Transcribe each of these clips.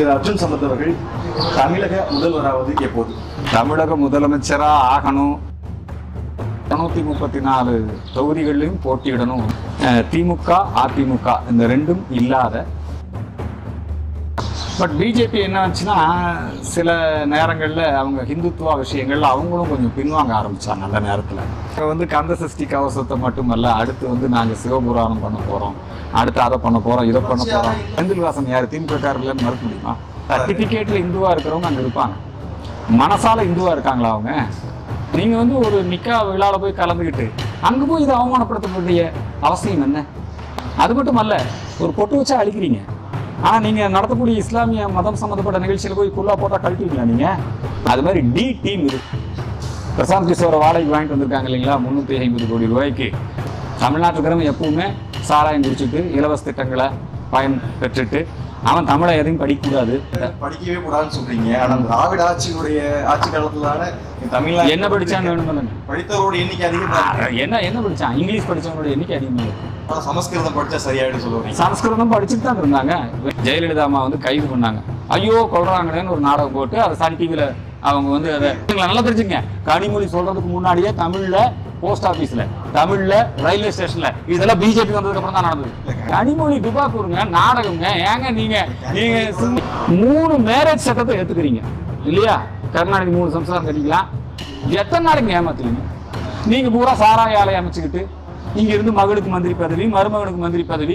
திரு அர்ஜுன் சம்பத் அவர்கள் தமிழக முதல்வராவது எப்போது தமிழக முதலமைச்சரா ஆகணும் இருநூத்தி முப்பத்தி நாலு தொகுதிகளிலும் போட்டியிடணும் அஹ் திமுக அதிமுக இந்த ரெண்டும் இல்லாத பட் பிஜேபி என்ன ஆச்சுன்னா சில நேரங்களில் அவங்க ஹிந்துத்துவா விஷயங்கள்ல அவங்களும் கொஞ்சம் பின்வாங்க ஆரம்பிச்சாங்க அந்த நேரத்தில் இப்போ வந்து கந்த சஷ்டி கவசத்தை மட்டுமல்ல அடுத்து வந்து நாங்கள் சிவபுராணம் பண்ண போகிறோம் அடுத்து அதை பண்ண போகிறோம் இதை பண்ண போகிறோம் செந்தில் வாசன் யார் திமுக இல்லைன்னு மறுக்க முடியுமா சர்டிஃபிகேட்டில் இந்துவாக இருக்கிறவங்க அங்கே இருப்பாங்க மனசால இந்துவாக இருக்காங்களா அவங்க நீங்கள் வந்து ஒரு நிக்கா விழாவில் போய் கலந்துக்கிட்டு அங்கே போய் இதை அவமானப்படுத்த வேண்டிய அவசியம் என்ன அது மட்டும் அல்ல ஒரு பொட்டு வச்சா அழிக்கிறீங்க ஆனா நீங்க நடத்தக்கூடிய இஸ்லாமிய மதம் சம்பந்தப்பட்ட நிகழ்ச்சியில போய் குல்லா போட்டா கழட்டுவீங்களா நீங்க அது மாதிரி டி டீம் இது பிரசாந்த் கிஷோரை வாடகைக்கு வாங்கிட்டு வந்திருக்காங்க இல்லைங்களா முந்நூற்றி ஐம்பது கோடி ரூபாய்க்கு தமிழ்நாட்டுக்கிறவன் எப்பவுமே சாராயம் குடிச்சிட்டு இலவச திட்டங்களை பயன் பெற்றுட்டு அவன் தமிழை எதையும் படிக்கக்கூடாது படிக்கவே கூடாதுன்னு சொல்றீங்க ஆனா திராவிட ஆட்சியினுடைய ஆட்சி காலத்துல தமிழ்நாடு என்ன படிச்சான்னு வேணுமில்ல படித்தவரோட எண்ணிக்கை அதிகமா இருக்கு என்ன என்ன படிச்சான் இங்கிலீஷ் படிச்சவங்களோட எண்ணிக்கை அதிகமாக இருக்கு ஆனா சமஸ்கிருதம் படிச்சா சரியாயிடும் சொல்லுவீங்க சமஸ்கிருதம் படிச்சுட்டு தான் இருந்தாங்க ஜெயலலிதா அம்மா வந்து கைது பண்ணாங்க ஐயோ கொள்றாங்களேன்னு ஒரு நாடகம் போட்டு அதை சன் டிவியில அவங்க வந்து அதை நீங்களா நல்லா தெரிஞ்சுங்க கனிமொழி சொல்றதுக்கு முன்னாடியே தமிழ்ல போஸ்ட் ஆபீஸ்ல தமிழ்ல ரயில்வே ஸ்டேஷன்ல இதெல்லாம் பிஜேபி வந்ததுக்கு அப்புறம் தான் நடந்தது கனிமொழி துபாக்கூருங்க நாடகம்ங்க ஏங்க நீங்க நீங்க சும்மா- மூணு மேரேஜ் சட்டத்தை ஏத்துக்கிறீங்க இல்லையா கருணாநிதி மூணு சம்சாரம் கட்டிக்கலாம் எத்தனை நாளைக்கு ஏமாத்துவீங்க நீங்க பூரா சாராய ஆலை அமைச்சுக்கிட்டு இங்க இருந்து மகளுக்கு மந்திரி பதவி மருமகனுக்கு மந்திரி பதவி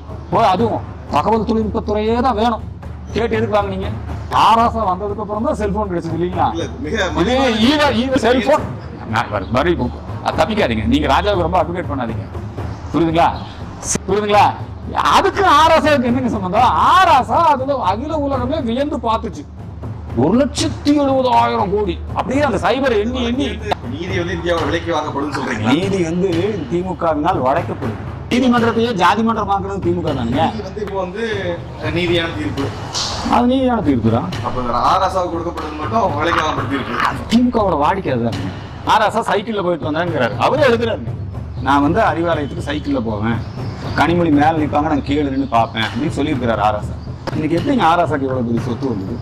ஓ அதுவும் தகவல் தொழில்நுட்பத்துறையே தான் வேணும் கேட்டு எதுக்கு வாங்குனீங்க ஆராசா வந்ததுக்கு அப்புறம் தான் செல்போன் கிடைச்சது இல்லைங்களா இல்ல மிக இதே ஈவ ஈவ செல்போன் மறுபடி தப்பிக்காதீங்க நீங்க ராஜாவுக்கு ரொம்ப அட்வொகேட் பண்ணாதீங்க புரியுதுங்களா புரியுதுங்களா அதுக்கு ஆராசாவுக்கு என்னங்க சம்பந்தம் ஆராசா அதுல அகில உலகமே வியந்து பார்த்துச்சு ஒரு லட்சத்தி எழுபதாயிரம் கோடி அப்படியே அந்த சைபர் எண்ணி எண்ணி நீதி வந்து இந்தியாவோட விலைக்கு வாங்கப்படும் சொல்றீங்களா நீதி வந்து திமுகவினால் வளைக்கப்படுது நீதிமன்றத்தையே ஜாதி மன்றம் வாங்குறது திமுக தானுங்க நீதி வந்து இப்போ வந்து நீதியான தீர்ப்பு அது நீதியான தீர்ப்பு தான் அப்ப ஆராசாவுக்கு கொடுக்கப்படுறது மட்டும் விலைக்கு வாங்கப்பட்ட தீர்ப்பு திமுகவோட வாடிக்கை அதுதானுங்க ஆராசா சைக்கிளில் போயிட்டு வந்தாங்கிறாரு அவரே எழுதுறாரு நான் வந்து அறிவாலயத்துக்கு சைக்கிளில் போவேன் கனிமொழி மேலே நிற்பாங்க நான் கீழே நின்று பார்ப்பேன் அப்படின்னு சொல்லியிருக்கிறாரு ஆராசா இன்னைக்கு எப்படிங்க ஆராசாக்கு இவ்வளோ பெரிய சொத்து வந்தது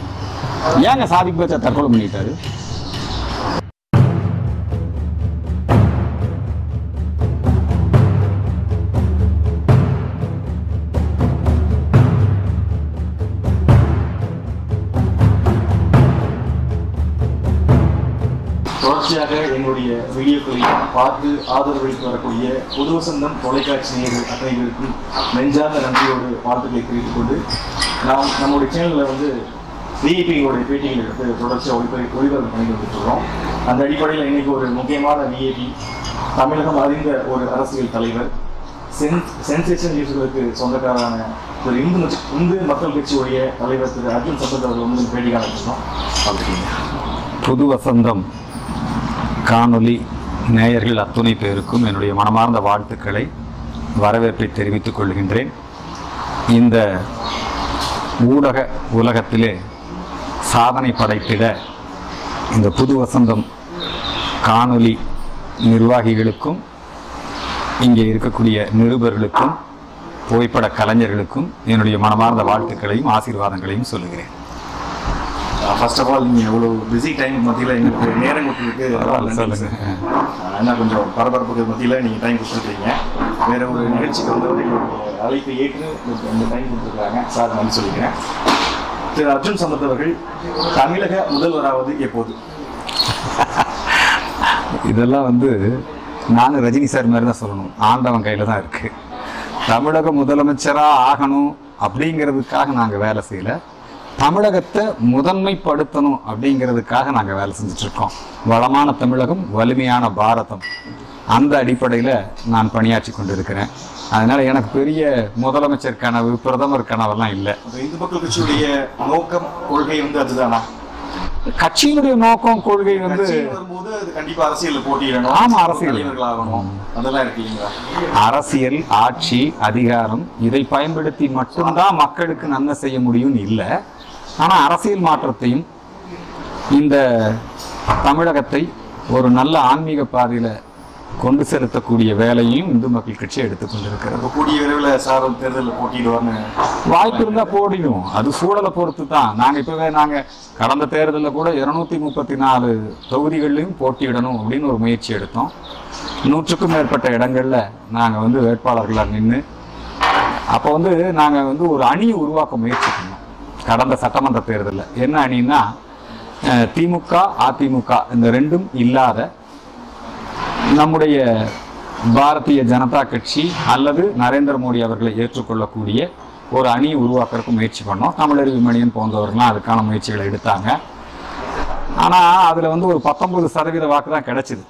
ஏங்க சாதிக்கு பச்சா தற்கொலை பண்ணிட்டாரு தொடர்ச்சியாக எங்களுடைய வீடியோக்களை பார்த்து ஆதரவளித்து வரக்கூடிய புது வசந்தம் தொலைக்காட்சி நேயர்கள் அத்தனை பேருக்கும் நெஞ்சார்ந்த நன்றியோடு வாழ்த்துக்களை தெரிவித்துக் கொண்டு நாம் நம்முடைய சேனலில் வந்து விஐபிகளுடைய பேட்டிகள் எடுத்து தொடர்ச்சியாக ஒளிபரி ஒளிபரப்பு பண்ணி வந்துட்டுருக்கோம் அந்த அடிப்படையில் இன்னைக்கு ஒரு முக்கியமான விஐபி தமிழகம் அறிந்த ஒரு அரசியல் தலைவர் சென் சென்சேஷன் நியூஸ்களுக்கு சொந்தக்காரரான திரு இந்து மச்- இந்து மக்கள் கட்சியுடைய தலைவர் திரு அர்ஜுன் சம்பத் அவர்கள் வந்து பேட்டி காணிச்சிருக்கோம் பார்த்துக்கீங்க புது வசந்தம் காணொளி நேயர்கள் அத்துணை பேருக்கும் என்னுடைய மனமார்ந்த வாழ்த்துக்களை வரவேற்பை தெரிவித்துக் கொள்கின்றேன் இந்த ஊடக உலகத்திலே சாதனை படைத்திட இந்த புது வசந்தம் காணொளி நிர்வாகிகளுக்கும் இங்கே இருக்கக்கூடிய நிருபர்களுக்கும் புகைப்பட கலைஞர்களுக்கும் என்னுடைய மனமார்ந்த வாழ்த்துக்களையும் ஆசீர்வாதங்களையும் சொல்லுகிறேன் ஃபர்ஸ்ட் ஆஃப் ஆல் நீங்கள் எவ்வளோ பிஸி டைம் மத்தியில் எங்களுக்கு நேரம் கொடுத்ததுக்கு பரவாயில்ல, சொல்லுங்க. ஏன்னா கொஞ்சம் பரபரப்புக்கு மத்தியில் நீங்கள் டைம் கொடுத்துருக்கீங்க வேற ஒரு நிகழ்ச்சிக்கு வந்தவர் எங்களுடைய அழைப்பை ஏற்று இந்த டைம் கொடுத்துருக்காங்க சார் நன்றி சொல்லிக்கிறேன் திரு அர்ஜுன் சம்பத் அவர்கள் தமிழக முதல்வராவது எப்போது இதெல்லாம் வந்து நானும் ரஜினி சார் மாதிரி தான் சொல்லணும் ஆண்டவன் கையில் தான் இருக்கு தமிழக முதலமைச்சராக ஆகணும் அப்படிங்கிறதுக்காக நாங்கள் வேலை செய்யல தமிழகத்தை முதன்மைப்படுத்தணும் அப்படிங்கிறதுக்காக நாங்கள் வேலை செஞ்சுட்டு இருக்கோம் வளமான தமிழகம் வலிமையான பாரதம் அந்த அடிப்படையில் நான் பணியாற்றி கொண்டிருக்கிறேன் அதனால எனக்கு பெரிய முதலமைச்சர் கனவு பிரதமர் கனவெல்லாம் இல்லை அப்ப இந்து மக்கள் கட்சியுடைய நோக்கம் கொள்கை வந்து அதுதானா கட்சியினுடைய நோக்கம் கொள்கை வந்து கட்சின்னு வரும்போது அது கண்டிப்பா அரசியல்ல போட்டியிடணும் ஆமா, அரசியல். தலைவர்கள் ஆகணும் அதெல்லாம் இருக்கு இல்லைங்களா அரசியல் ஆட்சி அதிகாரம் இதை பயன்படுத்தி மட்டும்தான் மக்களுக்கு நன்மை செய்ய முடியும்னு இல்லை ஆனா அரசியல் மாற்றத்தையும் இந்த தமிழகத்தை ஒரு நல்ல ஆன்மீக பாதையில கொண்டு செலுத்தக்கூடிய வேலையும் இந்து மக்கள் கட்சி எடுத்துக்கொண்டிருக்கிறது இப்ப கூடிய விரைவில் சார் தேர்தலில் போட்டியிடுவார்னு வாய்ப்பு இருந்தா போடிடுவோம் அது சூழலை பொறுத்து தான் நாங்க இப்பவே நாங்க கடந்த தேர்தலில் கூட இருநூத்தி முப்பத்தி நாலு தொகுதிகளிலும் போட்டியிடணும் அப்படின்னு ஒரு முயற்சி எடுத்தோம் நூற்றுக்கும் மேற்பட்ட இடங்கள்ல நாங்க வந்து வேட்பாளர்களா நின்று அப்போ வந்து நாங்க வந்து ஒரு அணியை உருவாக்க முயற்சி பண்ணோம் கடந்த சட்டமன்ற தேர்தலில் என்ன அணின்னா அஹ், திமுக அதிமுக இந்த ரெண்டும் இல்லாத நம்முடைய பாரதிய ஜனதா கட்சி அல்லது நரேந்திர மோடி அவர்களை ஏற்றுக்கொள்ளக்கூடிய ஒரு அணியை உருவாக்குறதுக்கு முயற்சி பண்ணோம் தமிழறிவு மணியன் போன்றவர்கள்லாம் அதுக்கான முயற்சிகளை எடுத்தாங்க ஆனால் அதில் வந்து ஒரு பத்தொன்பது சதவீத வாக்கு தான் கிடைச்சிது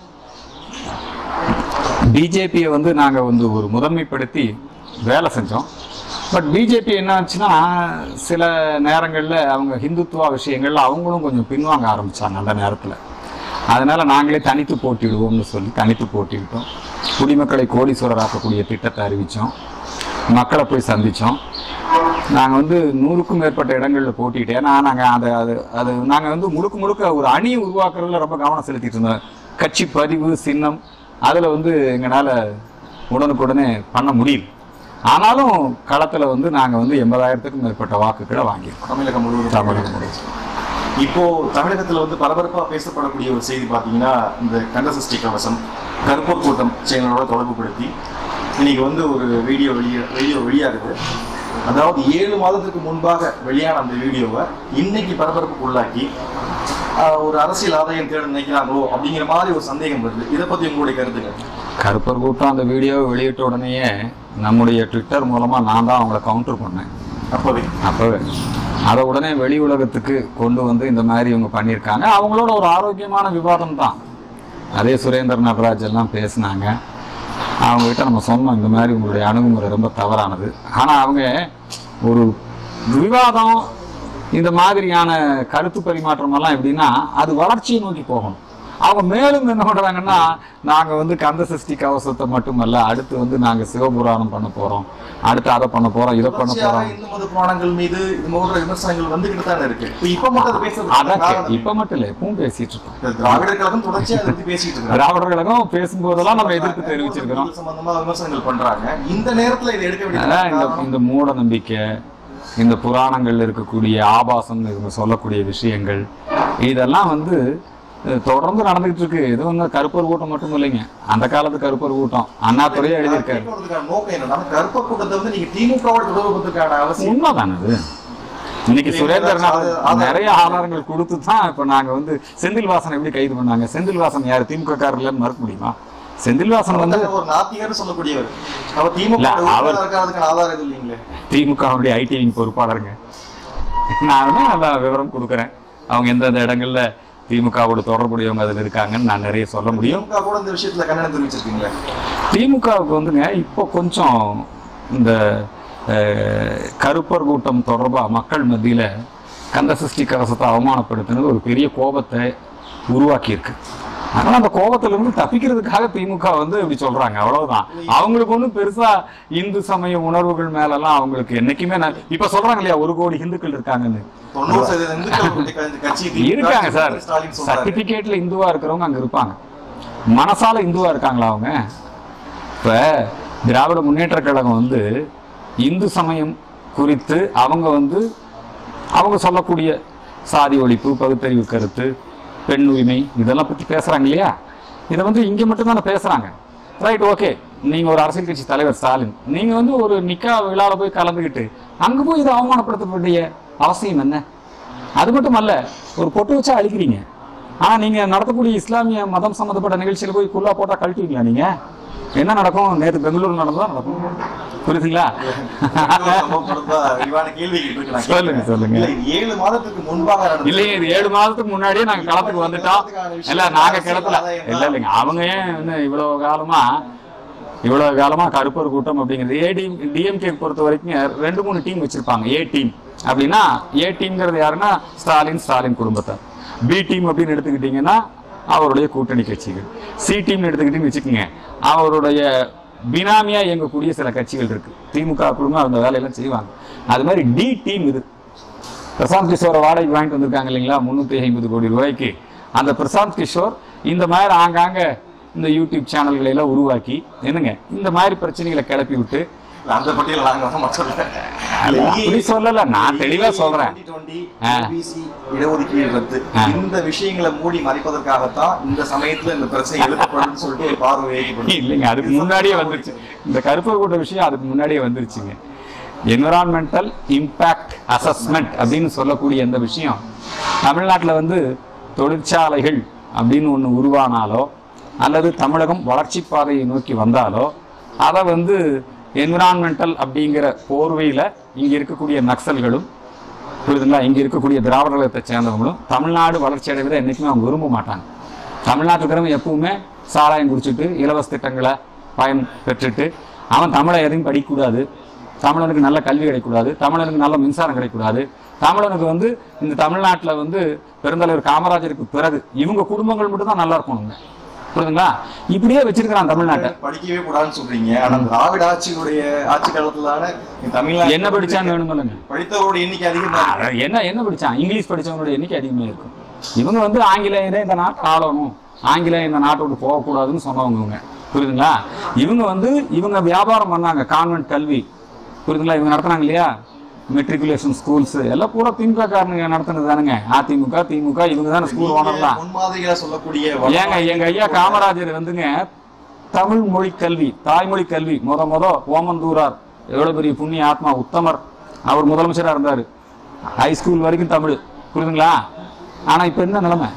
பிஜேபியை வந்து நாங்கள் வந்து ஒரு முதன்மைப்படுத்தி வேலை செஞ்சோம் பட் பிஜேபி என்ன ஆச்சுன்னா சில நேரங்களில் அவங்க ஹிந்துத்துவா விஷயங்கள்ல அவங்களும் கொஞ்சம் பின்வாங்க ஆரம்பிச்சாங்க அந்த நேரத்தில் அதனால நாங்களே தனித்து போட்டியிடுவோம்னு சொல்லி தனித்து போட்டியிட்டோம் குடிமக்களை கோடீஸ்வரராக்கக்கூடிய திட்டத்தை அறிவித்தோம் மக்களை போய் சந்தித்தோம் நாங்கள் வந்து நூறுக்கும் மேற்பட்ட இடங்களில் போட்டிட்டு ஏன்னா நாங்கள் அதை அது அது நாங்கள் வந்து முழுக்க முழுக்க ஒரு அணியை உருவாக்குறதுல ரொம்ப கவனம் செலுத்திட்டு இருந்தோம் கட்சி பதிவு சின்னம் அதில் வந்து எங்களால் உடனுக்குடனே பண்ண முடியல ஆனாலும் களத்தில் வந்து நாங்கள் வந்து எண்பதாயிரத்துக்கும் மேற்பட்ட வாக்குகளை வாங்கியிருக்கோம் தமிழகம் முழுவதும் தமிழகம் முழுவதும். இப்போ தமிழகத்துல வந்து பரபரப்பா பேசப்படக்கூடிய ஒரு செய்தி பாத்தீங்கன்னா இந்த கண்டசஷ்டி கவசம் கருப்பூர் கூட்டம் சேனலோட தொடர்புபடுத்தி இன்னைக்கு வந்து ஒரு வீடியோ வெளியே வீடியோ வெளியாகுது அதாவது ஏழு மாதத்துக்கு முன்பாக வெளியான அந்த வீடியோவை இன்னைக்கு பரபரப்புக்கு உள்ளாக்கி ஆஹ், ஒரு அரசியல் ஆதாயம் தேட நினைக்கிறாங்களோ அப்படிங்கிற மாதிரி ஒரு சந்தேகம் வருது இதை பத்தி உங்களுடைய கருத்துங்க கருப்பர் கூட்டம் அந்த வீடியோவை வெளியிட்ட உடனேயே நம்முடைய ட்விட்டர் மூலமாக நான் தான் அவங்கள கவுண்டர் பண்ணேன் அப்பவே அப்போவே அதை உடனே வெளி உலகத்துக்கு கொண்டு வந்து இந்த மாதிரி இவங்க பண்ணியிருக்காங்க அவங்களோட ஒரு ஆரோக்கியமான விவாதம் தான் அதே சுரேந்தர் நடராஜ் எல்லாம் பேசினாங்க அவங்ககிட்ட நம்ம சொன்னோம் இந்த மாதிரி உங்களுடைய அணுகுமுறை ரொம்ப தவறானது ஆனால் அவங்க ஒரு விவாதம் இந்த மாதிரியான கருத்து பரிமாற்றம் எல்லாம் எப்படின்னா அது வளர்ச்சியை நோக்கி போகணும் அவங்க மேலும் என்ன பண்றாங்கன்னா நாங்க வந்து கந்த சஷ்டி கவசத்தை மட்டுமல்ல அடுத்து வந்து நாங்க சிவபுராணம் பண்ண போறோம் அடுத்து அதை பண்ண போறோம் இதை பண்ண தொடர்ச்சியாக போறோம் இந்து மத புராணங்கள் மீது இது போன்ற விமர்சனங்கள் வந்துகிட்டு தானே இருக்கு இப்ப இப்ப மட்டும் அது பேசுறது அதான் காரணம் கே- இப்ப மட்டும் இல்ல எப்பவும் பேசிட்டு இருக்கோம் இந்த திராவிடர் கழகம் தொடர்ச்சியா அதை பத்தி பேசிட்டு இருக்காங்க திராவிடர் கழகம் பேசும்போதெல்லாம் நம்ம எதிர்ப்பு தெரிவிச்சிருக்கிறோம் இது சம்பந்தமா விமர்சனங்கள் பண்றாங்க இந்த நேரத்துல இதை எடுக்க வேண்டிய அதான் இந்த காரணம் இந்த மூட நம்பிக்கை இந்த புராணங்கள்ல இருக்கக்கூடிய ஆபாசம் இவங்க சொல்லக்கூடிய விஷயங்கள் இதெல்லாம் வந்து அஹ், தொடர்ந்து நடந்துகிட்டு இருக்கு இது வந்து கருப்பர் கூட்டம் மட்டும் இல்லைங்க அந்த காலத்து கருப்பர் கூட்டம் அண்ணாதுரையே எழுதியிருக்காரு கேட்க வரதுக்கான நோக்கம் என்னன்னா கருப்ப கூட்டத்தை வந்து நீங்க திமுகவோட தொடர்புறதுக்கான அவசியம் உண்மைதானே அது இன்னைக்கு சுரேந்தர் அது- அது- நிறைய ஆதாரங்கள் கொடுத்து தான் இப்ப நாங்க வந்து செந்தில் வாசன் எப்படி கைது பண்ணாங்க செந்தில் வாசன் யார் திமுக காரர்லன்னு மறுக்க முடியுமா செந்தில் வாசன் வந்து ஒரு நாத்திகர் சொல்லக்கூடியவர் அவர் திமுக இல்ல, அவர்- உறுப்பினரா இருக்கிறதுக்கான ஆதாரம் எதுவும் இல்லைங்களே திமுகவுடைய ஐடி விங் பொறுப்பாளருங்க நான் வேணா நல்லா விவரம் கொடுக்குறேன் அவங்க எந்தெந்த இடங்கள்ல திமுகவோட தொடர்புடையவங்க அதில் இருக்காங்கன்னு நான் நிறைய சொல்ல முடியும் திமுக கூட இந்த விஷயத்துல கண்டனம் தெரிவிச்சிருக்கீங்களே திமுகவுக்கு வந்துங்க இப்போ கொஞ்சம் இந்த அஹ், கருப்பர் கூட்டம் தொடர்பாக மக்கள் மத்தியில் கந்த சஷ்டி கவசத்தை அவமானப்படுத்தினது ஒரு பெரிய கோபத்தை உருவாக்கியிருக்கு அதனால அந்த கோபத்திலிருந்து தப்பிக்கிறதுக்காக திமுக வந்து இப்படி சொல்றாங்க அவ்வளவுதான் அவங்களுக்கு ஒன்றும் பெருசா இந்து சமய உணர்வுகள் மேலெல்லாம் அவங்களுக்கு என்னைக்குமே நான் இப்ப சொல்றாங்க இல்லையா ஒரு கோடி இந்துக்கள் இருக்காங்கன்னு தொண்ணூறு சதவீத இந்துக்கள் இந்த கட்சி திமுக இருக்காங்க சார் ஸ்டாலின் சொல்றாரு சர்டிபிகேட்ல இந்துவா இருக்கிறவங்க அங்க இருப்பாங்க மனசால இந்துவா இருக்காங்களா அவங்க இப்ப திராவிட முன்னேற்ற கழகம் வந்து இந்து சமயம் குறித்து அவங்க வந்து அவங்க சொல்லக்கூடிய சாதி ஒழிப்பு பகுத்தறிவு கருத்து பெண் உரிமை இதெல்லாம் பத்தி பேசுறாங்க இல்லையா இதை வந்து இங்க மட்டும் தானே பேசுறாங்க ரைட் ஓகே நீங்க ஒரு அரசியல் கட்சி தலைவர் ஸ்டாலின் நீங்க வந்து ஒரு நிக்கா விழால போய் கலந்துக்கிட்டு அங்க போய் இதை அவமானப்படுத்த வேண்டிய அவசியம் என்ன அது மட்டும் அல்ல ஒரு பொட்டு வச்சா அழிக்கிறீங்க ஆனா நீங்க நடத்தக்கூடிய இஸ்லாமிய மதம் சம்பந்தப்பட்ட நிகழ்ச்சியில போய் குல்லா போட்டா கழட்டுவீங்களா நீங்க என்ன நடக்கும் நேத்து பெங்களூர் நடந்ததா நடக்கும் புரியுதுங்களா சம்பவம் தொடர்பா விரிவான கேள்வி இருக்கு நான் சொல்லுங்க, கேட்கிறேன். சொல்லுங்க. இல்ல, இது ஏழு மாதத்துக்கு முன்பாக நடந்த இல்லைங்க இது ஏழு மாதத்துக்கு முன்னாடியே நாங்க களத்துக்கு வந்துட்டோம் இல்ல நாங்க கிளத்துல இல்ல இல்லைங்க அவங்க ஏன் வந்து இவ்வளவு காலமா இவ்வளவு காலமா கருப்பர் கூட்டம் அப்படிங்கிறது ஏடி டிஎம்கே பொறுத்த வரைக்கும் ரெண்டு மூணு டீம் வச்சிருப்பாங்க ஏ டீம் அப்படின்னா ஏ டீம்ங்கிறது யாருன்னா ஸ்டாலின் ஸ்டாலின் குடும்பத்தார் பி டீம் அப்படின்னு எடுத்துக்கிட்டீங்கன்னா அவருடைய கூட்டணி கட்சிகள் சி டீம்னு எடுத்துக்கிட்டீங்கன்னு வச்சுக்கோங்க அவருடைய பினாமியா இயங்கக்கூடிய சில கட்சிகள் இருக்கு திமுக குழுமம் அந்த வேலையெல்லாம் செய்வாங்க அது மாதிரி டி டீம் இது பிரசாந்த் கிஷோரை வாடகைக்கு வாங்கிட்டு வந்திருக்காங்க இல்லைங்களா முந்நூற்றி ஐம்பது கோடி ரூபாய்க்கு அந்த பிரசாந்த் கிஷோர் இந்த மாதிரி ஆங்காங்க இந்த யூடியூப் சேனல்களை எல்லாம் உருவாக்கி என்னங்க இந்த மாதிரி பிரச்சனைகளை கிளப்பி விட்டு அந்த பட்டியல நாங்க வர மாட்டோம் அது அப்படி சொல்லல, நான் தெளிவா சொல்றேன். ஆ. இடஒதுக்கீடு ரத்து ஆ. இந்த விஷயங்களை மூடி மறைப்பதற்காகத்தான் இந்த சமயத்துல இந்த பிரச்சனை எழுப்பப்படும்னு சொல்லிட்டு ஒரு பார்வை ஏற்படுது. இல்லைங்க அதுக்கு முன்னாடியே வந்துருச்சு இந்த கருப்பு கூட்ட விஷயம் அதுக்கு முன்னாடியே வந்துருச்சுங்க என்விரான்மெண்டல் இம்பேக்ட் அசஸ்மெண்ட் அப்படின்னு சொல்லக்கூடிய இந்த விஷயம் தமிழ்நாட்டில் வந்து தொழிற்சாலைகள் அப்படின்னு ஒன்று உருவானாலோ அல்லது தமிழகம் வளர்ச்சி பாதையை நோக்கி வந்தாலோ அதை வந்து என்விரான்மெண்டல் அப்படிங்கிற போர்வையில் இங்கே இருக்கக்கூடிய நக்சல்களும் புரியுதுங்களா இங்கே இருக்கக்கூடிய திராவிட கழகத்தை சேர்ந்தவங்களும் தமிழ்நாடு வளர்ச்சி அடைவதை என்றைக்குமே அவங்க விரும்ப மாட்டாங்க தமிழ்நாட்டில் இருக்கிறவங்க எப்பவுமே சாராயம் குடிச்சிட்டு இலவச திட்டங்களை பயன் பெற்றுட்டு அவன் தமிழை எதையும் படிக்கக்கூடாது தமிழனுக்கு நல்ல கல்வி கிடைக்கக்கூடாது தமிழனுக்கு நல்ல மின்சாரம் கிடைக்கக்கூடாது தமிழனுக்கு வந்து இந்த தமிழ்நாட்டில் வந்து பெருந்தலைவர் காமராஜருக்கு பிறகு இவங்க குடும்பங்கள் மட்டும் தான் நல்லா இருக்கணுங்க புரியுதுங்களா இப்படியே வச்சிருக்கிறான் தமிழ்நாட்டை படிக்கவே கூடாதுன்னு சொல்றீங்க ஆனா திராவிட ஆட்சியுடைய ஆட்சி காலத்துலான தமிழ்நாடு என்ன படிச்சான்னு வேணுமில்லைங்க படித்தவருடைய எண்ணிக்கை அதிகமா இருக்கு. அட, என்ன என்ன படிச்சான் இங்கிலீஷ் படிச்சவங்களோட எண்ணிக்கை அதிகமாக இருக்கும் இவங்க வந்து ஆங்கிலேயரே இந்த நாட்டை ஆளணும் ஆங்கிலேயம் இந்த நாட்டை விட்டு போகக்கூடாதுன்னு சொன்னவங்க இவங்க புரியுதுங்களா இவங்க வந்து இவங்க வியாபாரம் பண்ணாங்க கான்வென்ட் கல்வி புரியுதுங்களா இவங்க நடத்துனாங்க இல்லையா மெட்ரிகுலேஷன் ஸ்கூல்ஸ் எல்லாம் பூரா திமுக காரனுங்க நடத்துனது தானுங்க அதிமுக திமுக இவங்க தானே ஸ்கூல் ஓனர்லாம் முன்மாதிரிகளா சொல்லக்கூடிய ஏங்க எங்க ஐயா காமராஜர் வந்துங்க தமிழ் மொழி கல்வி தாய்மொழி கல்வி முத முத ஓமந்தூரார் எவ்வளவு பெரிய புண்ணிய ஆத்மா உத்தமர் அவர் முதலமைச்சரா இருந்தாரு ஹை ஸ்கூல் வரைக்கும் தமிழ் புரியுதுங்களா ஆனா இப்ப என்ன நிலைமை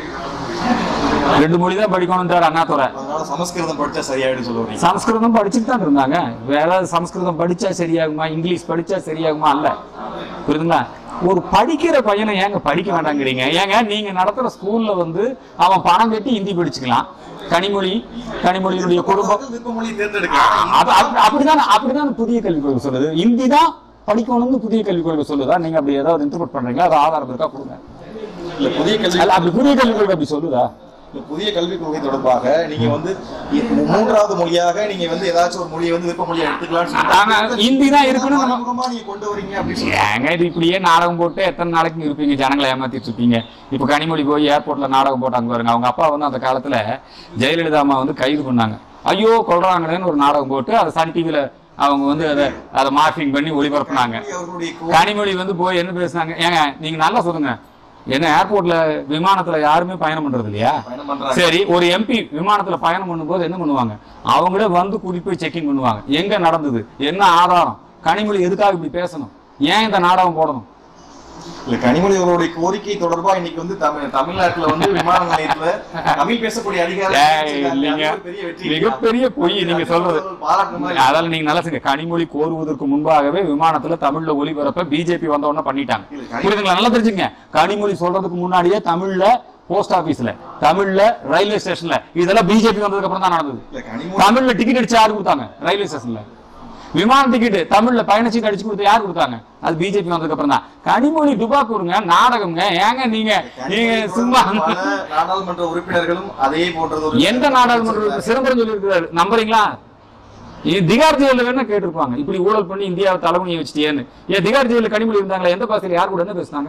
ரெண்டு மொழி தான் படிக்கணும்ன்றார் அண்ணாதுரை அதனால சமஸ்கிருதம் படிச்சா சரியாயிடும் சொல்லுவீங்க சமஸ்கிருதம் படிச்சுட்டு தான் இருந்தாங்க வேற சமஸ்கிருதம் படிச்சா சரியாகுமா இங்கிலீஷ் படிச்சா சரியாகுமா அல்ல புரியுதுங்களா ஒரு படிக்கிற பையனை ஏங்க படிக்க வேண்டாங்கிறீங்க ஏங்க நீங்க நடத்துற ஸ்கூல்ல வந்து அவன் பணம் கட்டி ஹிந்தி படிச்சுக்கலாம் கனிமொழி கனிமொழியினுடைய குடும்பம் விருப்பமொழி தேர்ந்தெடுக்கலாம் அது அப்படி- அப்படிதான் அப்படிதான் புதிய கல்விக் கொள்கை சொல்லுது ஹிந்தி தான் படிக்கணும்னு புதிய கல்விக் கொள்கை சொல்லுதா நீங்க அப்படி ஏதாவது இன்டர்பிரட் பண்றீங்களா அது ஆதாரம் இருக்கா கொடுங்க இல்ல புதிய கல்வி அல்ல அப்படி புதிய கல்விக் கொள்கை அப்படி சொல்லுதா இந்த புதிய கல்விக் கொள்கை தொடர்பாக நீங்க வந்து இ- மூன்றாவது மொழியாக நீங்க வந்து ஏதாச்சும் ஒரு மொழியை வந்து விருப்ப மொழியா எடுத்துக்கலாம்னு ஆனா ஹிந்தி தான் இருக்கணும் நம்ம மறைமுகமா நீங்க கொண்டு வரீங்க அப்படின்னு சொல்லி ஏங்க இது இப்படியே நாடகம் போட்டு எத்தனை நாளைக்கு இருப்பீங்க ஜனங்களை ஏமாத்திட்டு இருப்பீங்க இப்போ கனிமொழி போய் ஏர்போர்ட்ல நாடகம் போட்டாங்க பாருங்க அவங்க அப்பா வந்து அந்த காலத்துல ஜெயலலிதா அம்மா வந்து கைது பண்ணாங்க ஐயோ கொல்றாங்களேன்னு ஒரு நாடகம் போட்டு அதை சன் டிவில அவங்க வந்து அதை அதை மார்க்கிங் பண்ணி ஒளிபரப்புனாங்க அவர்களுடைய கோ- கனிமொழி வந்து போய் என்ன பேசுனாங்க ஏங்க நீங்க நல்லா சொல்லுங்க என்ன ஏர்போர்ட்ல விமானத்துல யாருமே பயணம் பண்றது இல்லையா பயணம் பண்றாங்க சரி ஒரு எம்பி விமானத்துல பயணம் பண்ணும்போது என்ன பண்ணுவாங்க அவங்களே வந்து கூட்டிட்டு போய் செக்கிங் பண்ணுவாங்க எங்க நடந்தது என்ன ஆதாரம் கனிமொழி எதுக்காக இப்படி பேசணும் ஏன் இந்த நாடகம் போடணும் இல்ல கனிமொழி அவர்களுடைய கோரிக்கை தொடர்பா இன்னைக்கு வந்து தமிழ் தமிழ்நாட்டுல வந்து விமான நிலையத்துல தமிழ் பேசக்கூடிய அதிகாரம் ஏய், இல்லைங்க. பெரிய வெற்றி மிகப்பெரிய பொய் நீங்க சொல்றது பாராட்டுற மாதிரி அதால நீங்க நல்லா செய்யுங்க கனிமொழி கோருவதற்கு முன்பாகவே விமானத்துல தமிழ்ல ஒளிபரப்ப பிஜேபி வந்த உடனே பண்ணிட்டாங்க இல்ல, கனி- புரியுதுங்களா நல்லா தெரிஞ்சுங்க கனிமொழி சொல்றதுக்கு முன்னாடியே தமிழ்ல போஸ்ட் ஆபீஸ்ல தமிழ்ல ரயில்வே ஸ்டேஷன்ல இதெல்லாம் பிஜேபி வந்ததுக்கு அப்புறம் தான் நடந்தது இல்ல கனிமொழி தமிழ்ல டிக்கெட் அடிச்சு யாரு கொடுத்தாங்க ரயில்வே ஸ்டேஷன்ல விமான டிக்கெட் தமிழ்ல பயணச்சீட்டு அடிச்சு கொடுத்து யார் கொடுத்தாங்க அது பிஜேபி வந்ததுக்கு அப்புறம் தான் கனிமொழி டுபாக்கூருங்க நாடகம்ங்க ஏங்க நீங்க நீங்க கனிமொழி சும்மா தொடர்பான நாடாளுமன்ற உறுப்பினர்களும் அதே போன்றது ஒரு எந்த நாடாளுமன்ற சிதம்பரம் சொல்லியிருக்கிறாரு நம்புறீங்களா இது திகார் ஜெயில வேணா கேட்டிருப்பாங்க இப்படி ஊழல் பண்ணி இந்தியாவை தலைமுனியை வச்சுட்டியேன்னு ஏன் திகார் ஜெயில கனிமொழி இருந்தாங்களா எந்த பாசையில் யார் கூட என்ன பேசுனாங்க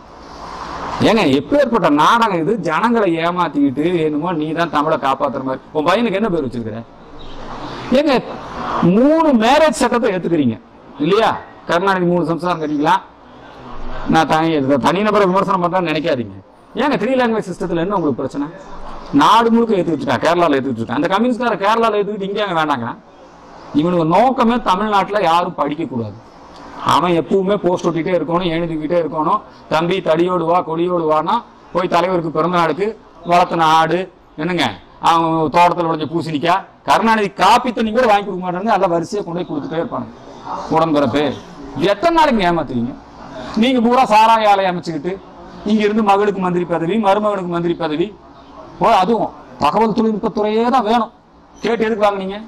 ஏங்க எப்பேற்பட்ட நாடகம் இது ஜனங்களை ஏமாத்திக்கிட்டு என்னமோ நீ தான் தமிழை காப்பாத்துற மாதிரி உன் பையனுக்கு என்ன பேர் வச்சிருக்கிற ஏங்க மூணு மேரேஜ் சட்டத்தை ஏத்துக்கிறீங்க இல்லையா கருணாநிதி மூணு சம்சாரம் கட்டிக்கலாம் நான் தனி தனிநபரை விமர்சனம் பண்றேன்னு நினைக்காதீங்க ஏங்க த்ரீ லாங்குவேஜ் சிஸ்டத்துல என்ன உங்களுக்கு பிரச்சனை நாடு முழுக்க ஏத்துக்கிட்டு இருக்கான் கேரளால ஏத்துக்கிட்டு இருக்கான் அந்த கம்யூனிஸ்ட்கார கேரளால ஏத்துக்கிட்டு இங்கே அங்க வேண்டாங்க இவனுக்கு நோக்கமே தமிழ்நாட்டுல யாரும் படிக்க கூடாது அவன் எப்பவுமே போஸ்ட் ஒட்டிட்டே இருக்கணும் எழுதிக்கிட்டே இருக்கணும் தம்பி தடியோடு வா கொடியோடு வானா போய் தலைவருக்கு பிறந்த நாளுக்கு வளர்த்தின ஆடு என்னங்க அவன் தோட்டத்தில் உடைஞ்ச பூசணிக்காய் கருணாநிதி காப்பி தண்ணி கூட வாங்கி கொடுக்க மாட்டாங்க எல்லாம் வரிசையை கொண்டு போய் கொடுத்துட்டே இருப்பாங்க உடன்பிறப்பு இது எத்தனை நாளைக்கு ஏமாத்துறீங்க நீங்க பூரா சாராய ஆலை அமைச்சுக்கிட்டு இங்க இருந்து மகளுக்கு மந்திரி பதவி மருமகனுக்கு மந்திரி பதவி ஓ அதுவும் தகவல் தொழில்நுட்பத்துறையே தான் வேணும் கேட்டு எதுக்கு வாங்குனீங்க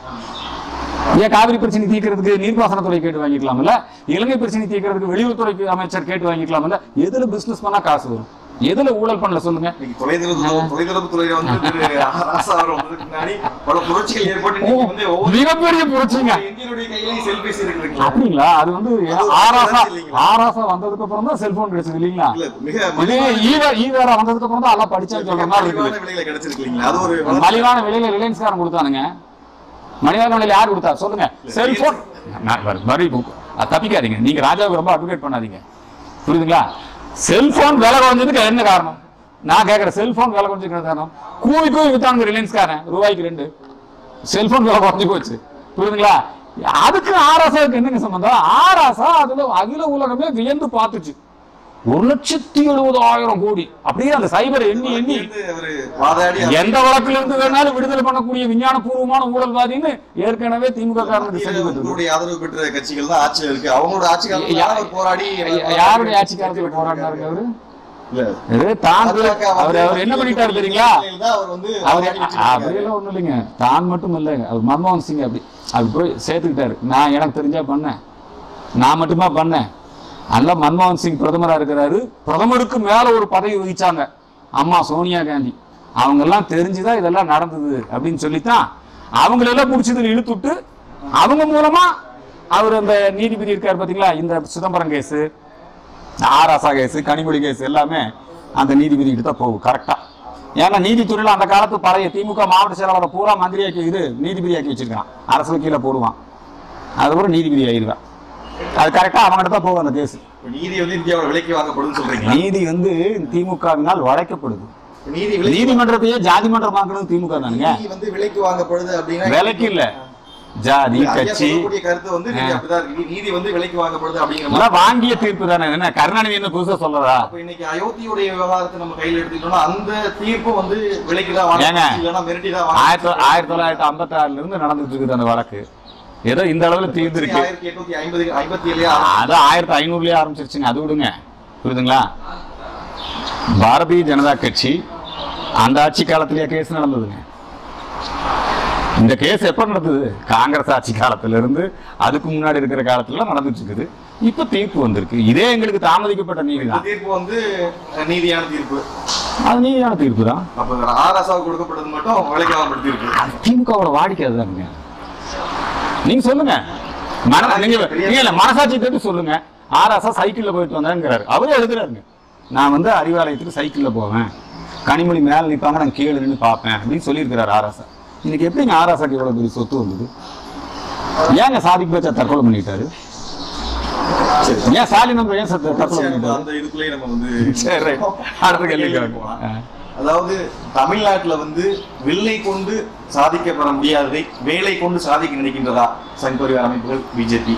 ஏன் காவிரி பிரச்சனை தீர்க்கிறதுக்கு நீர்ப்பாசனத்துறை கேட்டு வாங்கிக்கலாம்ல இலங்கை பிரச்சனை தீர்க்கிறதுக்கு வெளியுறவுத்துறை அமைச்சர் கேட்டு வாங்கிக்கலாம்ல எதுல பிசினஸ் பண்ணா காசு வரும் எதுல ஊழல் பண்ணல சொல்லுங்க இன்னைக்கு தொலைதொடர்பு தொலைதொடர்பு துறையில வந்து திரு ராசா அவர் வந்ததுக்கு முன்னாடி பல புரட்சிகள் ஏற்பட்டு இன்னைக்கு வந்து ஒவ்வொரு மிகப்பெரிய புரட்சிங்க இந்தியனுடைய கையிலையும் செல்பேசி இருக்குங்களா அப்படிங்களா அது வந்து அது ஒரு ஆராசா வளர்ச்சி இல்லைங்களா? ஆராசா வந்ததுக்கு அப்புறம் தான் செல்போன் கிடைச்சது இல்லைங்களா இல்ல மிக இதே மலிவான ஈவ ஈவேரா வந்ததுக்கு அப்புறம் தான் எல்லாம் படிச்சேன்னு சொல்ற மாதிரி இருக்குது மலிவான விலையில கிடைச்சிருக்கு இல்லைங்களா அது ஒரு வளர்ச்சி. மலிவான விலையில ரிலையன்ஸ்காரன் கொடுத்தானுங்க மணிவாளன் யார் கொடுத்தா சொல்லுங்க செல்போன் மறுபடி தப்பிக்காதீங்க நீங்க ராஜாவுக்கு ரொம்ப அட்வொகேட் பண்ணாதீங்க புரியுதுங்களா செல்போன் விலை குறைஞ்சதுக்கு என்ன காரணம் நான் கேட்கறேன் செல்போன் விலை குறைஞ்சதுக்கு என்ன காரணம் கூவி கூவி வித்தாங்க ரிலையன்ஸ்காரன் ரூபாய்க்கு ரெண்டு செல்போன் விலை குறைஞ்சு போச்சு புரியுதுங்களா அதுக்கு ஆராசாவுக்கு என்னங்க சம்பந்தம் ஆராசா அதுல அகில உலகமே வியந்து பார்த்துச்சு ஒரு லட்சத்தி எழுபதாயிரம் கோடி அப்படியே அந்த சைபர் எண்ணி எண்ணி வந்து அவரு வாதாடி எந்த வழக்குல இருந்து வேணாலும் விடுதலை பண்ணக்கூடிய விஞ்ஞான பூர்வமான ஊழல்வாதின்னு ஏற்கனவே திமுக காரனுக்கு செஞ்சு கொடுத்தது உங்களுடைய ஆதரவு பெற்ற கட்சிகள் தான் ஆட்சியில் இருக்கு அவங்களோட ஆட்சி காலத்துல அவர் போராடி யாருடைய ஆட்சி காலத்துல போராடினாருங்க அவரு இல்ல இது தான் பாஜக அவர் அவர் என்ன பண்ணிட்டாரு தெரியுங்களா தான் அவர் வந்து அவர் வாதாடி வெற்றி பெற்றாரு. அப்படியெல்லாம் ஒண்ணும் இல்லைங்க தான் மட்டும் இல்லைங்க அவர் மன்மோகன் சிங் அப்படி அப்படி போய் சேர்த்துக்கிட்டாரு நான் எனக்கு தெரிஞ்சா பண்ணேன் நான் மட்டுமா பண்ணேன் அல்ல மன்மோகன் சிங் பிரதமரா இருக்கிறாரு பிரதமருக்கு மேல ஒரு பதவி வகிச்சாங்க அம்மா சோனியா காந்தி அவங்க எல்லாம் தெரிஞ்சுதான் இதெல்லாம் நடந்தது அப்படின்னு சொல்லித்தான் அவங்களெல்லாம் பிடிச்சதுல இழுத்துட்டு அவங்க மூலமா அவர் அந்த நீதிபதி இருக்காரு பாத்தீங்களா இந்த Chidambaram case A. Raja case Kanimozhi case எல்லாமே அந்த நீதிபதி கிட்ட தான் போகும் கரெக்டா ஏன்னா நீதித்துறையில அந்த காலத்து பழைய திமுக மாவட்ட செயலாளரை பூரா மந்திரியாக்கி இது நீதிபதியாக்கி வச்சிருக்கான் அரசு கீழே போடுவான் அதுக்கப்புறம் நீதிபதி ஆயிடுவான் அது கரெக்டா அவங்ககிட்ட தான் போகும் அந்த கேஸ் இப்ப நீதி வந்து இந்தியாவோட விலைக்கு வாங்கப்படுதுன்னு சொல்றீங்களா நீதி வந்து திமுகவினால் வளைக்கப்படுது நீதி விலைக்கு நீதிமன்றத்தையே ஜாதி மன்றம் ஆக்கணும் திமுக தானுங்க நீதி வந்து விலைக்கு வாங்கப்படுது அப்படின்னா விலைக்கு இல்ல ஜாதி ஐயா கட்சி சொல்லக்கூடிய கருத்து வந்து நீங்க அப்படிதான் இருக்கு நீதி வந்து விலைக்கு வாங்கப்படுது அப்படிங்கிற மாதிரி இதெல்லாம் வாங்கிய தீர்ப்பு தானே என்ன கருணாநிதி என்ன புதுசா சொல்றதா அப்ப இன்னைக்கு அயோத்தியுடைய விவகாரத்தை நம்ம கையில எடுத்துக்கிட்டோம்னா அந்த தீர்ப்பு வந்து விலைக்கு தான் வாங்க ஏங்க? இல்லைன்னா மிரட்டி தான் ஆயிரத்தி வாங்க ஆயிரத்தி தொள்ளாயிரத்தி ஐம்பத்தி ஆறுல இருந்து நடந்துட்டு இருக்குது அந்த வழக்கு ஏதோ இந்த அளவுல தீர்ந்துருக்கு ஆயிரத்தி எட்நூத்தி ஐம்பது ஐம்பத்தி ஏழுலயே அது ஆயிரத்தி ஐநூறுலயே ஆரம்பிச்சிருச்சுங்க அது விடுங்க புரியுதுங்களா பாரதிய ஜனதா கட்சி அந்த ஆட்சி காலத்திலேயே கேஸ் நடந்ததுங்க இந்த கேஸ் எப்ப நடந்தது காங்கிரஸ் ஆட்சி காலத்துல இருந்து அதுக்கு முன்னாடி இருக்கிற காலத்துல நடந்துட்டு இருக்குது இப்ப தீர்ப்பு வந்திருக்கு இதே எங்களுக்கு தாமதிக்கப்பட்ட நீதி இந்த தான் தீர்ப்பு வந்து அஹ், நீதியான தீர்ப்பு அது நீதியான தீர்ப்பு தான் அப்ப ஆராசாவுக்கு கொடுக்கப்பட்டது மட்டும் விலைக்கு வாங்கப்பட்ட தீர்ப்பு அது திமுகவோட வாடிக்கை அதுதானுங்க நீங்க சொல்லுங்க மன நீங்க நீங்க இல்ல மனசாட்சி தட்டு சொல்லுங்க ஆராசா சைக்கிள்ல போயிட்டு வந்தாங்கிறாரு அவரே எழுதுறாருங்க நான் வந்து அறிவாலயத்துக்கு சைக்கிள்ல போவேன் கனிமொழி மேல நிப்பாங்க நான் கீழே நின்று பார்ப்பேன் அப்படின்னு சொல்லியிருக்கிறாரு ஆராசா இன்னைக்கு எப்படிங்க ஆராசாக்கு இவ்வளவு பெரிய சொத்து வந்தது ஏங்க சாதிக்கு பேச்சா தற்கொலை பண்ணிட்டாரு ஏன் சாலி நம்ம ஏன் சத்த- தற்கொலை நம்ம பண்ணிட்டாரு அந்த இதுக்குள்ளேயே நம்ம வந்து சரி ரைட் அடுத்த கேள்வி போலாம். அதாவது தமிழ்நாட்டுல வந்து வில்லை கொண்டு சாதிக்கப்பட முடியாததை வேலை கொண்டு சாதிக்க நினைக்கின்றதா சங் பரிவார அமைப்புகள் பிஜேபி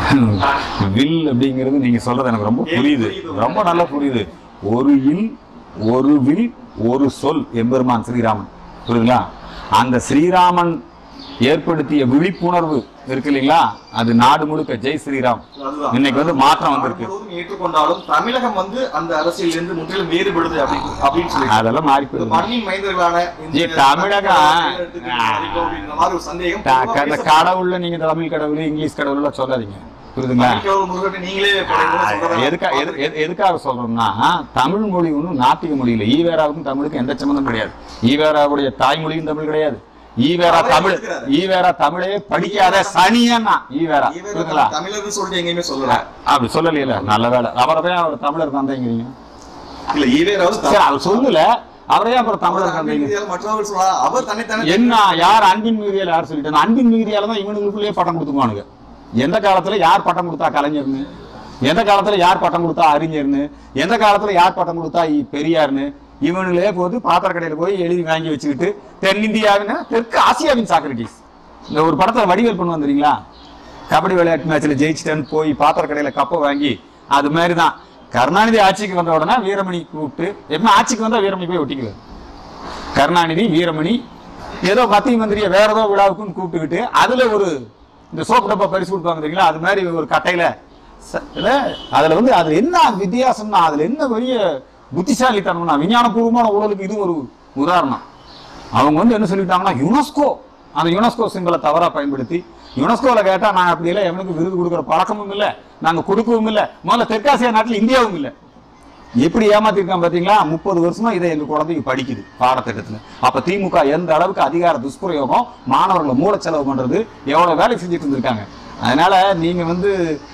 வில் அப்படிங்கிறது நீங்க சொல்றது எனக்கு ரொம்ப புரியுது ரொம்ப நல்லா புரியுது ஒரு இல் ஒரு வில் ஒரு சொல் எம்பெருமான் ஸ்ரீராமன் புரியுதுங்களா அந்த ஸ்ரீராமன் ஏற்படுத்திய விழிப்புணர்வு இருக்கு இல்லைங்களா அது நாடு முழுக்க ஜெய் ஸ்ரீராம் அதுதான். இன்னைக்கு வந்து மாற்றம் வந்திருக்கு முழுவதும் ஏற்றுக்கொண்டாலும் தமிழகம் வந்து அந்த அரசியல் இருந்து முற்றிலும் வேறுபடுது அப்படி அப்படின்னு சொல்லி அதெல்லாம் மாறி இந்த போயிருக்கு மண்ணின் மைந்தர்களான இந்த ஏ, தமிழகம். தமிழகத்துக்கு அளிக்கும் அப்படிங்கிற மாதிரி ஒரு சந்தேகம் த- பொதுவா அந்த பேசப்படுது. கடவுள்ல நீங்க தமிழ் கடவுள் இங்கிலீஷ் கடவுள்லாம் சொல்லாதீங்க புரியுதுங்களா தமிழ் கடவுள் முருகனை நீங்களே படைக்கணும்னு சொல்றதா எதுக்கா எது- எது- எதுக்காக சொல்றோம்னா தமிழ் மொழி ஒன்றும் நாத்திக மொழி இல்லை ஈவேராவுக்கும் தமிழுக்கும் எந்த சம்மந்தம் கிடையாது ஈவேராவுடைய தாய்மொழியும் தமிழ் கிடையாது ஈவேரா அவரே தமிழ் ஒத்துக்கிறாரு. ஈவேரா தமிழே படிக்காத சனியன்னா ஈவேரா இவர் புரியுதுங்களா தமிழர்னு சொல்லிட்டு எங்கேயுமே சொல்லல அப்படி சொல்லலையில நல்ல வேலை அவரை போய் அவர் தமிழர் தந்தைங்கிறீங்க இல்ல ஈவேராவது சரி அவர் சொல்லல அவரே அப்புறம் தமிழர் தந்தைங்க மற்றவர்கள் சொல்லலாம் அவர் தன்னைத்தானே என்ன யார் அன்பின் மிகுதியால யார் சொல்லிட்டு அன்பின் மிகுதியால தான் இவனுங்களுக்குள்ளேயே பட்டம் கொடுத்துக்குவானுங்க எந்த காலத்துல யார் பட்டம் கொடுத்தா கலைஞர்னு எந்த காலத்துல யார் பட்டம் கொடுத்தா அறிஞர்னு எந்த காலத்துல யார் பட்டம் கொடுத்தா இ- பெரியார்னு இவனுங்களே போது பாத்திர கடையில போய் எழுதி வாங்கி வச்சுக்கிட்டு தென்னிந்தியாவின் தெற்கு ஆசியாவின் சாக்ரட்டிஸ் இந்த ஒரு படத்துல வடிவேல் பண்ணுவான் தெரியுங்களா கபடி விளையாட்டு மேட்ச்ல ஜெயிச்சிட்டேன்னு போய் பாத்திர கடையில கப்பை வாங்கி அது மாதிரி தான் கருணாநிதி ஆட்சிக்கு வந்த உடனே வீரமணி கூப்பிட்டு எப்பவுமே ஆட்சிக்கு வந்தா வீரமணி போய் ஒட்டிக்குவார் கருணாநிதி வீரமணி ஏதோ மத்திய மந்திரியை வேற ஏதோ விழாவுக்குன்னு கூப்பிட்டுக்கிட்டு அதுல ஒரு இந்த சோப்பு டப்பா பரிசு கொடுப்பாங்க தெரியுங்களா அது மாதிரி ஒரு கட்டையில ச- இல்ல, அதுல வந்து அதுல என்ன வித்தியாசம்னா அதுல என்ன பெரிய புத்திசாலித்தனம்னா விஞ்ஞானபூர்வமான ஊழலுக்கு இது ஒரு உதாரணம் அவங்க வந்து என்ன சொல்லிட்டாங்கன்னா யுனெஸ்கோ அந்த யுனெஸ்கோ சிம்பலை தவறா பயன்படுத்தி யுனெஸ்கோல கேட்டா நான் அப்படி இல்லை எவனுக்கு விருது கொடுக்குற பழக்கமும் இல்லை நாங்க கொடுக்கவும் இல்லை முதல்ல தெற்காசியா நாட்டில் இந்தியாவும் இல்லை எப்படி ஏமாத்திருக்கான் பாத்தீங்களா முப்பது வருஷமா இதை எங்க குழந்தைக்கு படிக்குது பாடத்திட்டத்துல அப்ப திமுக எந்த அளவுக்கு அதிகார துஷ்பிரயோகம் மாணவர்களை மூல செலவு பண்றது எவ்வளவு வேலை செஞ்சுட்டு இருந்திருக்காங்க அதனால நீங்க வந்து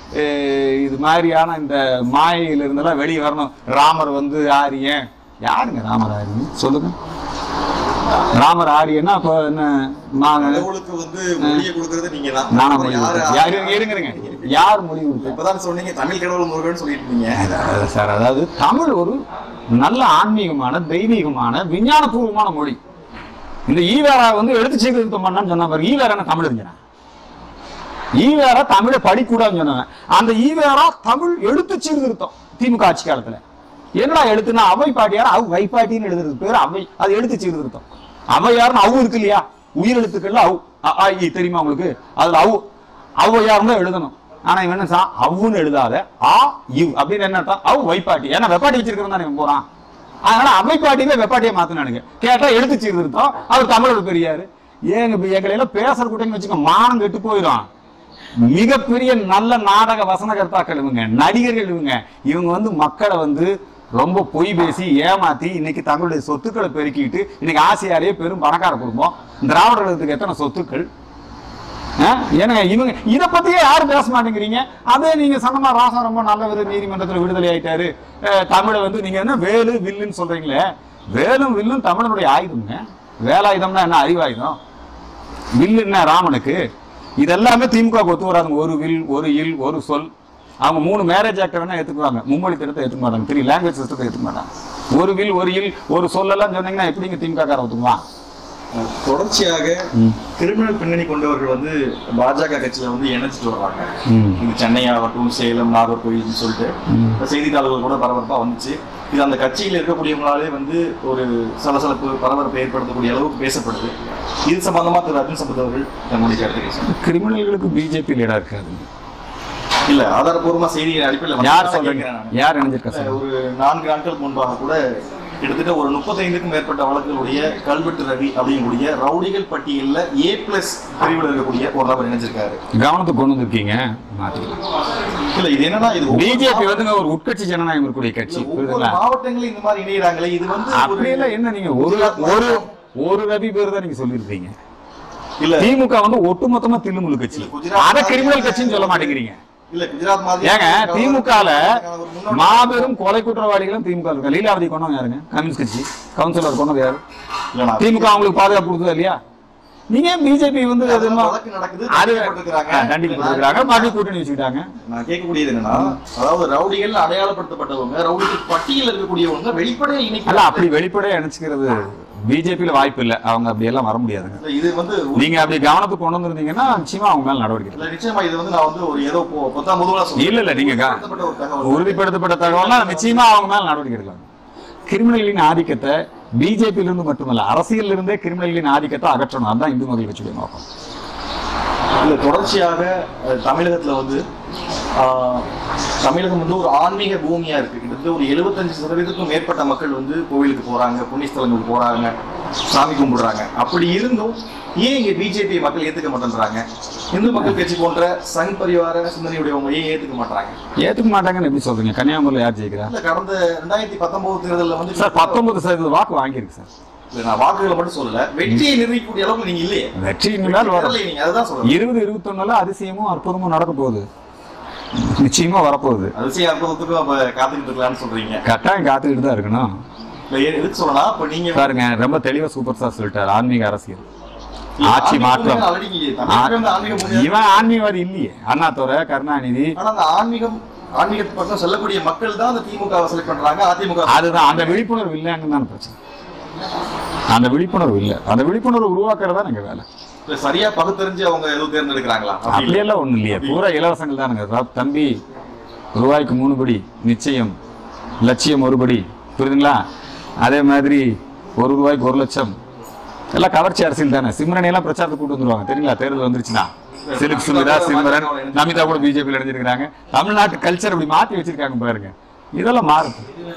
அஹ், இது மாதிரியான இந்த மாயையில இருந்தெல்லாம் வெளியே வரணும் ராமர் வந்து ஆரியன் யாருங்க ராமர் ஆரியன் சொல்லுங்க ராமர் ஆரியன்னா அப்போ என்ன நாங்க கடவுளுக்கு வந்து மொழியை கொடுக்கறது நீங்க தான் நானா அப்புறம் மொழி யாரு கொடுத்தேன். யாரு இருங்க இருங்க யார் மொழி கொடுத்தேன் இப்பதான் சொன்னீங்க தமிழ் கடவுள் முருகன் சொல்லிட்டு இருந்தீங்க அதாவது சார் அதாவது தமிழ் ஒரு நல்ல ஆன்மீகமான தெய்வீகமான விஞ்ஞானபூர்வமான மொழி இந்த ஈவேரா வந்து எழுத்து சீர்திருத்தம் பண்ணான்னு சொன்ன பாரு ஈவேரா தமிழ் இருந்தேன் ஈவேரா தமிழை படிக்கூடாதுன்னு சொன்னவன் அந்த ஈவேரா தமிழ் எழுத்து சீர்திருத்தம் திமுக ஆட்சி காலத்துல என்னடா எழுத்துனா அவை பாட்டியார் அவ் வைப்பாட்டின்னு எழுதுறது பேர் அவை அது எழுத்து சீர்திருத்தம் அவையார்னு அவு இருக்கு இல்லையா உயிர் எழுத்துக்கள்ல அவு அ, ஆ, இ தெரியுமா உங்களுக்கு அதுல அவு ஔவையார் தான் எழுதணும் ஆனா இவன் என்ன சொன்னான்? அவ்வுன்னு எழுதாத ஆ இவ் அப்படின்னு என்ன அர்த்தம் அவு வைப்பாட்டி ஏன்னா வெப்பாட்டி வச்சிருக்கிறவன் தானே இவன் போறான் அதனால அவைப்பாட்டியில வெப்பாட்டியை மாத்தினானுங்க கேட்டா எழுத்து சீர்திருத்தம் அவர் தமிழர் பெரியாரு ஏங்க இப்ப எங்களை எல்லாம் பேசுற கூட்டன்னு வச்சுக்க மானம் கெட்டு போயிடும் மிகப்பெரிய நல்ல நாடக வசனகர்த்தாக்கள் இவங்க நடிகர்கள் இவங்க இவங்க வந்து மக்களை வந்து ரொம்ப பொய் பேசி ஏமாத்தி இன்னைக்கு தங்களுடைய சொத்துக்களை பெருக்கிட்டு இன்னைக்கு ஆசியாரியே பெரும் பணக்கார குடும்பம் திராவிடர்களுக்கு எத்தனை சொத்துக்கள் ஆ? ஏன்னா இவங்க இத பத்தியே யாரும் பேச மாட்டேங்கிறீங்க அதே நீங்க சொன்னமா ராசா ரொம்ப நல்லவர் நீதிமன்றத்துல விடுதலை ஆயிட்டாரு அஹ், தமிழை வந்து நீங்க என்ன வேலு வில்லுன்னு சொல்றீங்களே வேலும் வில்லும் தமிழனுடைய ஆயுதம்ங்க வேலாயுதம்னா என்ன அறிவாயுதம் வில்லு என்ன ராமனுக்கு இதெல்லாமே திமுக ஒத்து வராதுங்க ஒரு வில் ஒரு இல் ஒரு சொல் அவங்க மூணு மேரேஜ் ஆக்டர் வேணா ஏத்துக்குவாங்க மும்மொழி திட்டத்தை ஏத்துக்க மாட்டாங்க த்ரீ லாங்குவேஜ் சிஸ்டத்தை ஏத்துக்க மாட்டாங்க ஒரு வில் ஒரு இல் ஒரு சொல்லெல்லாம் சொன்னீங்கன்னா எப்படிங்க திமுக காரன் ஒத்துக்குவான் தொடர்ச்சியாக கிரிமினல் பின்னணி கொண்டவர்கள் வந்து பாஜக கட்சியில வந்து இணைச்சிட்டு வர்றாங்க ம். இந்த சென்னை ஆகட்டும் சேலம் நாகர்கோயில்னு சொல்லிட்டு இப்ப செய்தித்தாள்கள் கூட பரபரப்பா வந்துச்சு இது அந்த கட்சியில் இருக்கக்கூடியவங்களாலே வந்து ஒரு சலசலப்பு பரபரப்பை ஏற்படுத்தக்கூடிய அளவுக்கு பேசப்படுது இது சம்பந்தமா திரு அர்ஜுன் சம்பத் அவர்கள் தங்களுடைய கருத்தை பேசுங்க கிரிமினல்களுக்கு பிஜேபி லீடா இருக்காது இல்ல ஆதாரப்பூர்வமா செய்தியின் அடிப்படையில் யார் வந்து சொல்றீங்க கேட்கிறேன் நானு. யார் இணைஞ்சிருக்கா அஹ் சொல்லுங்க ஒரு நான்கு நாட்களுக்கு முன்பாக கூட கிட்டத்தட்ட ஒரு முப்பத்தைந்துக்கும் மேற்பட்ட வழக்குகளுடைய கல்வெட்டு ரவி அப்படிங்கக்கூடிய ரவுடிகள் பட்டியல்ல ஏ பிளஸ் பிரிவில் இருக்கக்கூடிய ஒரு நபர் இணைஞ்சிருக்காரு கவனத்துக்கு கொண்டு வந்திருக்கீங்க மாத்திக்கலாம் இல்ல இது என்னன்னா இது ஒவ்வொரு பிஜேபி வந்துங்க ஒரு உட்கட்சி ஜனநாயகம் இருக்கக்கூடிய கட்சி இல்ல, ஒவ்வொரு புரியுதுங்களா மாவட்டங்களும் இந்த மாதிரி இணையறாங்களே இது வந்து ஒரு- அப்படியெல்லாம் என்ன நீங்க ஒரு ஒரு ஒரு ரவி பேர் தான் நீங்க சொல்லியிருக்கீங்க இல்ல திமுக வந்து ஒட்டுமொத்தமா தில்லுமுள்ளு கட்சி இல்ல, குஜராத் அத கிரிமினல் கட்சின்னு சொல்ல மாட்டேங்கிறீங்க இல்ல குஜராத் மாதிரி ஏங்க திமுகல ஒரு முன்னோடி- மாபெரும் கொலை குற்றவாளிகளும் திமுக இருக்கா லீலாவதி கொண்டவங்க யாருங்க கம்யூனிஸ்ட் கட்சி கவுன்சிலர் கொண்டது யாரு இல்ல, நான் திமுக அவங்களுக்கு பாதுகாப்பு கொடுத்ததா இல்லையா நீங்க பிஜேபி வந்து அது என்னமோ- வழக்கு நடக்குது அது தண்டிக்கப்பட்டிருக்கிறாங்க. தண்டிக்கப்பட்டிருக்காங்க மறுபடியும் கூட்டணி வச்சுக்கிட்டாங்க நான் கேட்கக்கூடியது என்னன்னா அதாவது ரவுடிகள் அடையாளப்படுத்தப்பட்டவங்க ரவுடிக்கு பட்டியல் இருக்கக்கூடியவங்க வெளிப்படையா அல்ல இன்னைக்கு அப்படி வெளிப்படையா நினைச்சுக்கிறது பிஜேபியில வாய்ப்பு இல்ல அவங்க அப்படி எல்லாம் வர முடியாதுங்க இல்ல, இது வந்து நீங்க அப்படி கவனத்துக்கு கொண்டு வந்திருந்தீங்கன்னா நிச்சயமா அவங்க மேல நடவடிக்கை எடுக்கலாம். இல்ல நிச்சயமா இது வந்து நான் வந்து ஒரு ஏதோ பொ- பொத்தாம் பொதுவா சொல்றேன். இல்ல, இல்ல, நீங்க க- உறுதிப்படுத்தப்பட்ட ஒரு தகவல். உறுதிப்படுத்தப்பட்ட தகவல்னா நிச்சயமா அவங்க மேல நடவடிக்கை எடுக்கலாம் கிரிமினல்களின் ஆதிக்கத்தை பிஜேபியில இருந்து மட்டுமல்ல அரசியல் இருந்தே கிரிமினல்களின் ஆதிக்கத்தை அகற்றணும் அதுதான் இந்து மக்கள் கட்சியுடைய நோக்கம் இல்ல தொடர்ச்சியாக அஹ், தமிழகத்துல வந்து ஆஹ், தமிழகம் வந்து ஒரு ஆன்மீக பூமியா இருக்கு கிட்டத்தட்ட ஒரு எழுபத்தஞ்சு சதவீதத்துக்கும் மேற்பட்ட மக்கள் வந்து கோவிலுக்கு போறாங்க புண்ணியஸ்தலங்களுக்கு போறாங்க சாமி கும்பிடுறாங்க அப்படி இருந்தும் ஏன் இங்க பிஜேபி மக்கள் ஏத்துக்க மாட்டேன்றாங்க இந்து மக்கள் கட்சி போன்ற சங் பரிவார சிந்தனையுடையவங்க ஏன் ஏத்துக்க மாட்டாங்க ஏத்துக்க மாட்டாங்கன்னு எப்படி சொல்றீங்க கன்னியாகுமரியில யார் ஜெயிக்கிறா இல்ல கடந்த ரெண்டாயிரத்தி பத்தொன்பது தேர்தலில் வந்து சார் பத்தொன்பது சதவீத வாக்கு வாங்கியிருக்கு சார் இல்ல, நான் வாக்குகளை மட்டும் சொல்லல வெற்றியை நிர்ணயிக்கக்கூடிய அளவுக்கு நீங்க இல்லையே வெற்றியின் மேல் வரும் பெறலையே நீங்க அதுதான் சொல்றேன் இருபது இருபத்தொன்னுல அதிசயமும் அற்புதமும் நடக்க போகுது நிச்சயமா வரப்போகுது அதிசய அற்புதத்துக்கும் அப்ப காத்துக்கிட்டு இருக்கலாம்னு சொல்றீங்க கட்டாயம் காத்துக்கிட்டு தான் இருக்கணும் இல்ல, எ- எதுக்கு சொல்லலாம் இப்ப நீங்க பாருங்க ரொம்ப தெளிவா சூப்பர் ஸ்டார் சொல்லிட்டாரு ஆன்மீக அரசியல் இல்ல, ஆட்சி ஆன்மீக மாற்றம். பூமியில already இங்க தமிழகம் வந்து ஆன்மீக பூமியா இவன் ஆன்மீகவாதி இல்லையே அண்ணாதுரை கருணாநிதி ஆனா அந்த ஆன்மீகம் ஆன்மீகத்து பக்கம் செல்லக்கூடிய மக்கள் தான் அந்த திமுக செலக்ட் பண்றாங்க அதிமுக அதுதான் அந்த விழிப்புணர்வு இல்லைன்னு தான் பிரச்சனை அந்த விழிப்புணர்வு இல்லை அந்த விழிப்புணர்வு உருவாக்குறது தான் எங்க வேலை இல்ல, சரியா பகுத்தறிஞ்சு அவங்க எதுவும் தேர்ந்தெடுக்கிறாங்களா அப்படி இல்ல. அப்படியெல்லாம் ஒண்ணும் இல்லையே பூரா இலவசங்கள் தானுங்க ர- தம்பி ரூபாய்க்கு மூணு படி நிச்சயம் லட்சியம் ஒரு படி புரியுதுங்களா அதே மாதிரி ஒரு ரூபாய்க்கு ஒரு லட்சம் எல்லாம் கவர்ச்சி அரசியல் தானே சிம்ரனை எல்லாம் பிரச்சாரத்துக்கு கூட்டு வந்துருவாங்க தெரியுங்களா தேர்தல் வந்துருச்சுன்னா சிலுக் சுமிதா சிம்ரன் நமிதா கூட பிஜேபியில் இணைஞ்சிருக்காங்க தமிழ்நாட்டு கல்ச்சர் அப்படி மாத்தி வச்சிருக்காங்க பாருங்க இதெல்லாம் மாறுது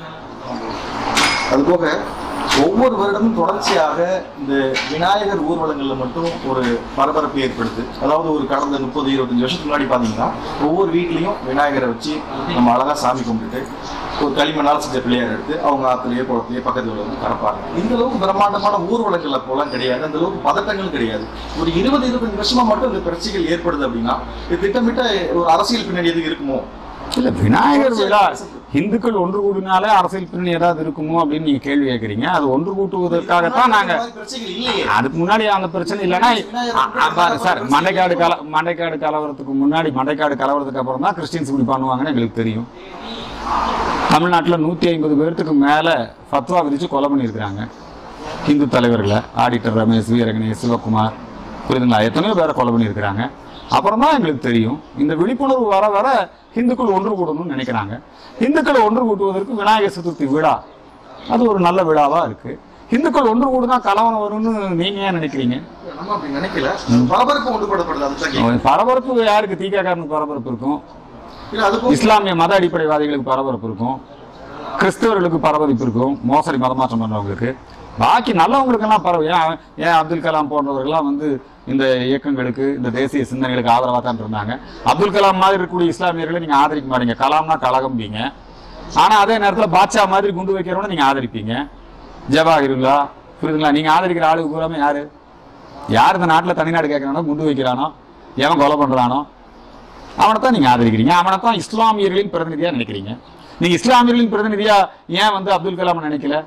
அது போக ஒவ்வொரு வருடமும் தொடர்ச்சியாக இந்த விநாயகர் ஊர்வலங்கள்ல மட்டும் ஒரு பரபரப்பு ஏற்படுது அதாவது ஒரு கடந்த முப்பது இருபத்தஞ்சு வருஷத்துக்கு முன்னாடி பாத்தீங்கன்னா ஒவ்வொரு வீட்லயும் விநாயகரை வச்சு நம்ம அழகா சாமி கும்பிட்டுட்டு ஒரு களிமண்ணால் செஞ்ச பிள்ளையார் எடுத்து அவங்க ஆத்துலயே குளத்துலயே பக்கத்துல வந்து கறப்பாங்க இந்த அளவுக்கு பிரம்மாண்டமான ஊர்வலங்கள் அப்போலாம் கிடையாது அந்த அளவுக்கு பதட்டங்கள் கிடையாது ஒரு இருபது இருபத்தஞ்சு வருஷமா மட்டும் இந்த பிரச்சனைகள் ஏற்படுது அப்படின்னா இது திட்டமிட்ட ஒரு அரசியல் பின்னணி எதுவும் இருக்குமோ இல்ல விநாயகர் விழா இந்துக்கள் ஒன்று கூடினாலே அரசியல் பின்னணி ஏதாவது இருக்குமோ அப்படின்னு நீங்க கேள்வி கேட்குறீங்க அது ஒன்று கூட்டுவதற்காகத்தான் நாங்க இந்த மாதிரி பிரச்சனைகள் இல்லையே அதுக்கு முன்னாடி அந்த பிரச்சனை இல்லைன்னா அ- அ- பாரு சார் மண்டைக்காடு கல மண்டைக்காடு கலவரத்துக்கு முன்னாடி மண்டைக்காடு கலவரத்துக்கு அப்புறம் தான் கிறிஸ்டின்ஸ் இப்படி பண்ணுவாங்கன்னு எங்களுக்கு தெரியும் தமிழ்நாட்டில் நூற்றி ஐம்பது பேர்த்துக்கு மேலே ஃபத்வா விதித்து கொலை பண்ணியிருக்கிறாங்க இந்து தலைவர்களை ஆடிட்டர் ரமேஷ் வீரகணேஷ் சிவகுமார் புரியுதுங்களா எத்தனையோ பேரை கொலை பண்ணியிருக்கிறாங்க அப்புறம் தான் எங்களுக்கு தெரியும் இந்த விழிப்புணர்வு வர வர இந்துக்கள் ஒன்று கூடணும்னு நினைக்கிறாங்க இந்துக்களை ஒன்று கூட்டுவதற்கு விநாயகர் சதுர்த்தி விழா அது ஒரு நல்ல விழாவா இருக்கு இந்துக்கள் ஒன்று கூடுனா கலவரம் வரும்னு நீங்க ஏன் நினைக்கிறீங்க நம்ம அப்படி நினைக்கல பரபரப்பு ஒன்றுபடப்படுது அதுதான் கேட்கிறேன். பரபரப்பு யாருக்கு தீக்காக்காரனுக்கு பரபரப்பு இருக்கும் இல்ல அதுக்கும் இஸ்லாமிய மத அடிப்படைவாதிகளுக்கு பரபரப்பு இருக்கும் கிறிஸ்தவர்களுக்கு பரபரப்பு இருக்கும் மோசடி மதமாற்றம் பண்றவங்களுக்கு பாக்கி நல்லவங்களுக்கெல்லாம் பரவ ஏன் அவன்- ஏன் அப்துல் கலாம் போன்றவர்கள்லாம் வந்து இந்த இயக்கங்களுக்கு இந்த தேசிய சிந்தனைகளுக்கு ஆதரவாக தான் இருந்தாங்க அப்துல் கலாம் மாதிரி இருக்கக்கூடிய இஸ்லாமியர்களை நீங்க ஆதரிக்க மாட்டீங்க கலாம்னா கலகம்பீங்க ஆனா அதே நேரத்துல பாட்சா மாதிரி குண்டு வைக்கிறவன நீங்க ஆதரிப்பீங்க ஜவாஹிருல்லா புரியுதுங்களா நீங்க ஆதரிக்கிற ஆளுக்கு பூராமே யாரு யார் இந்த நாட்டுல தனிநாடு கேட்கறானோ குண்டு வைக்கிறானோ எவன் கொலை பண்றானோ அவனை தான் நீங்க ஆதரிக்கிறீங்க அவனை தான் இஸ்லாமியர்களின் பிரதிநிதியா நினைக்கிறீங்க நீங்க இஸ்லாமியர்களின் பிரதிநிதியா ஏன் வந்து அப்துல் கலாம் நினைக்கல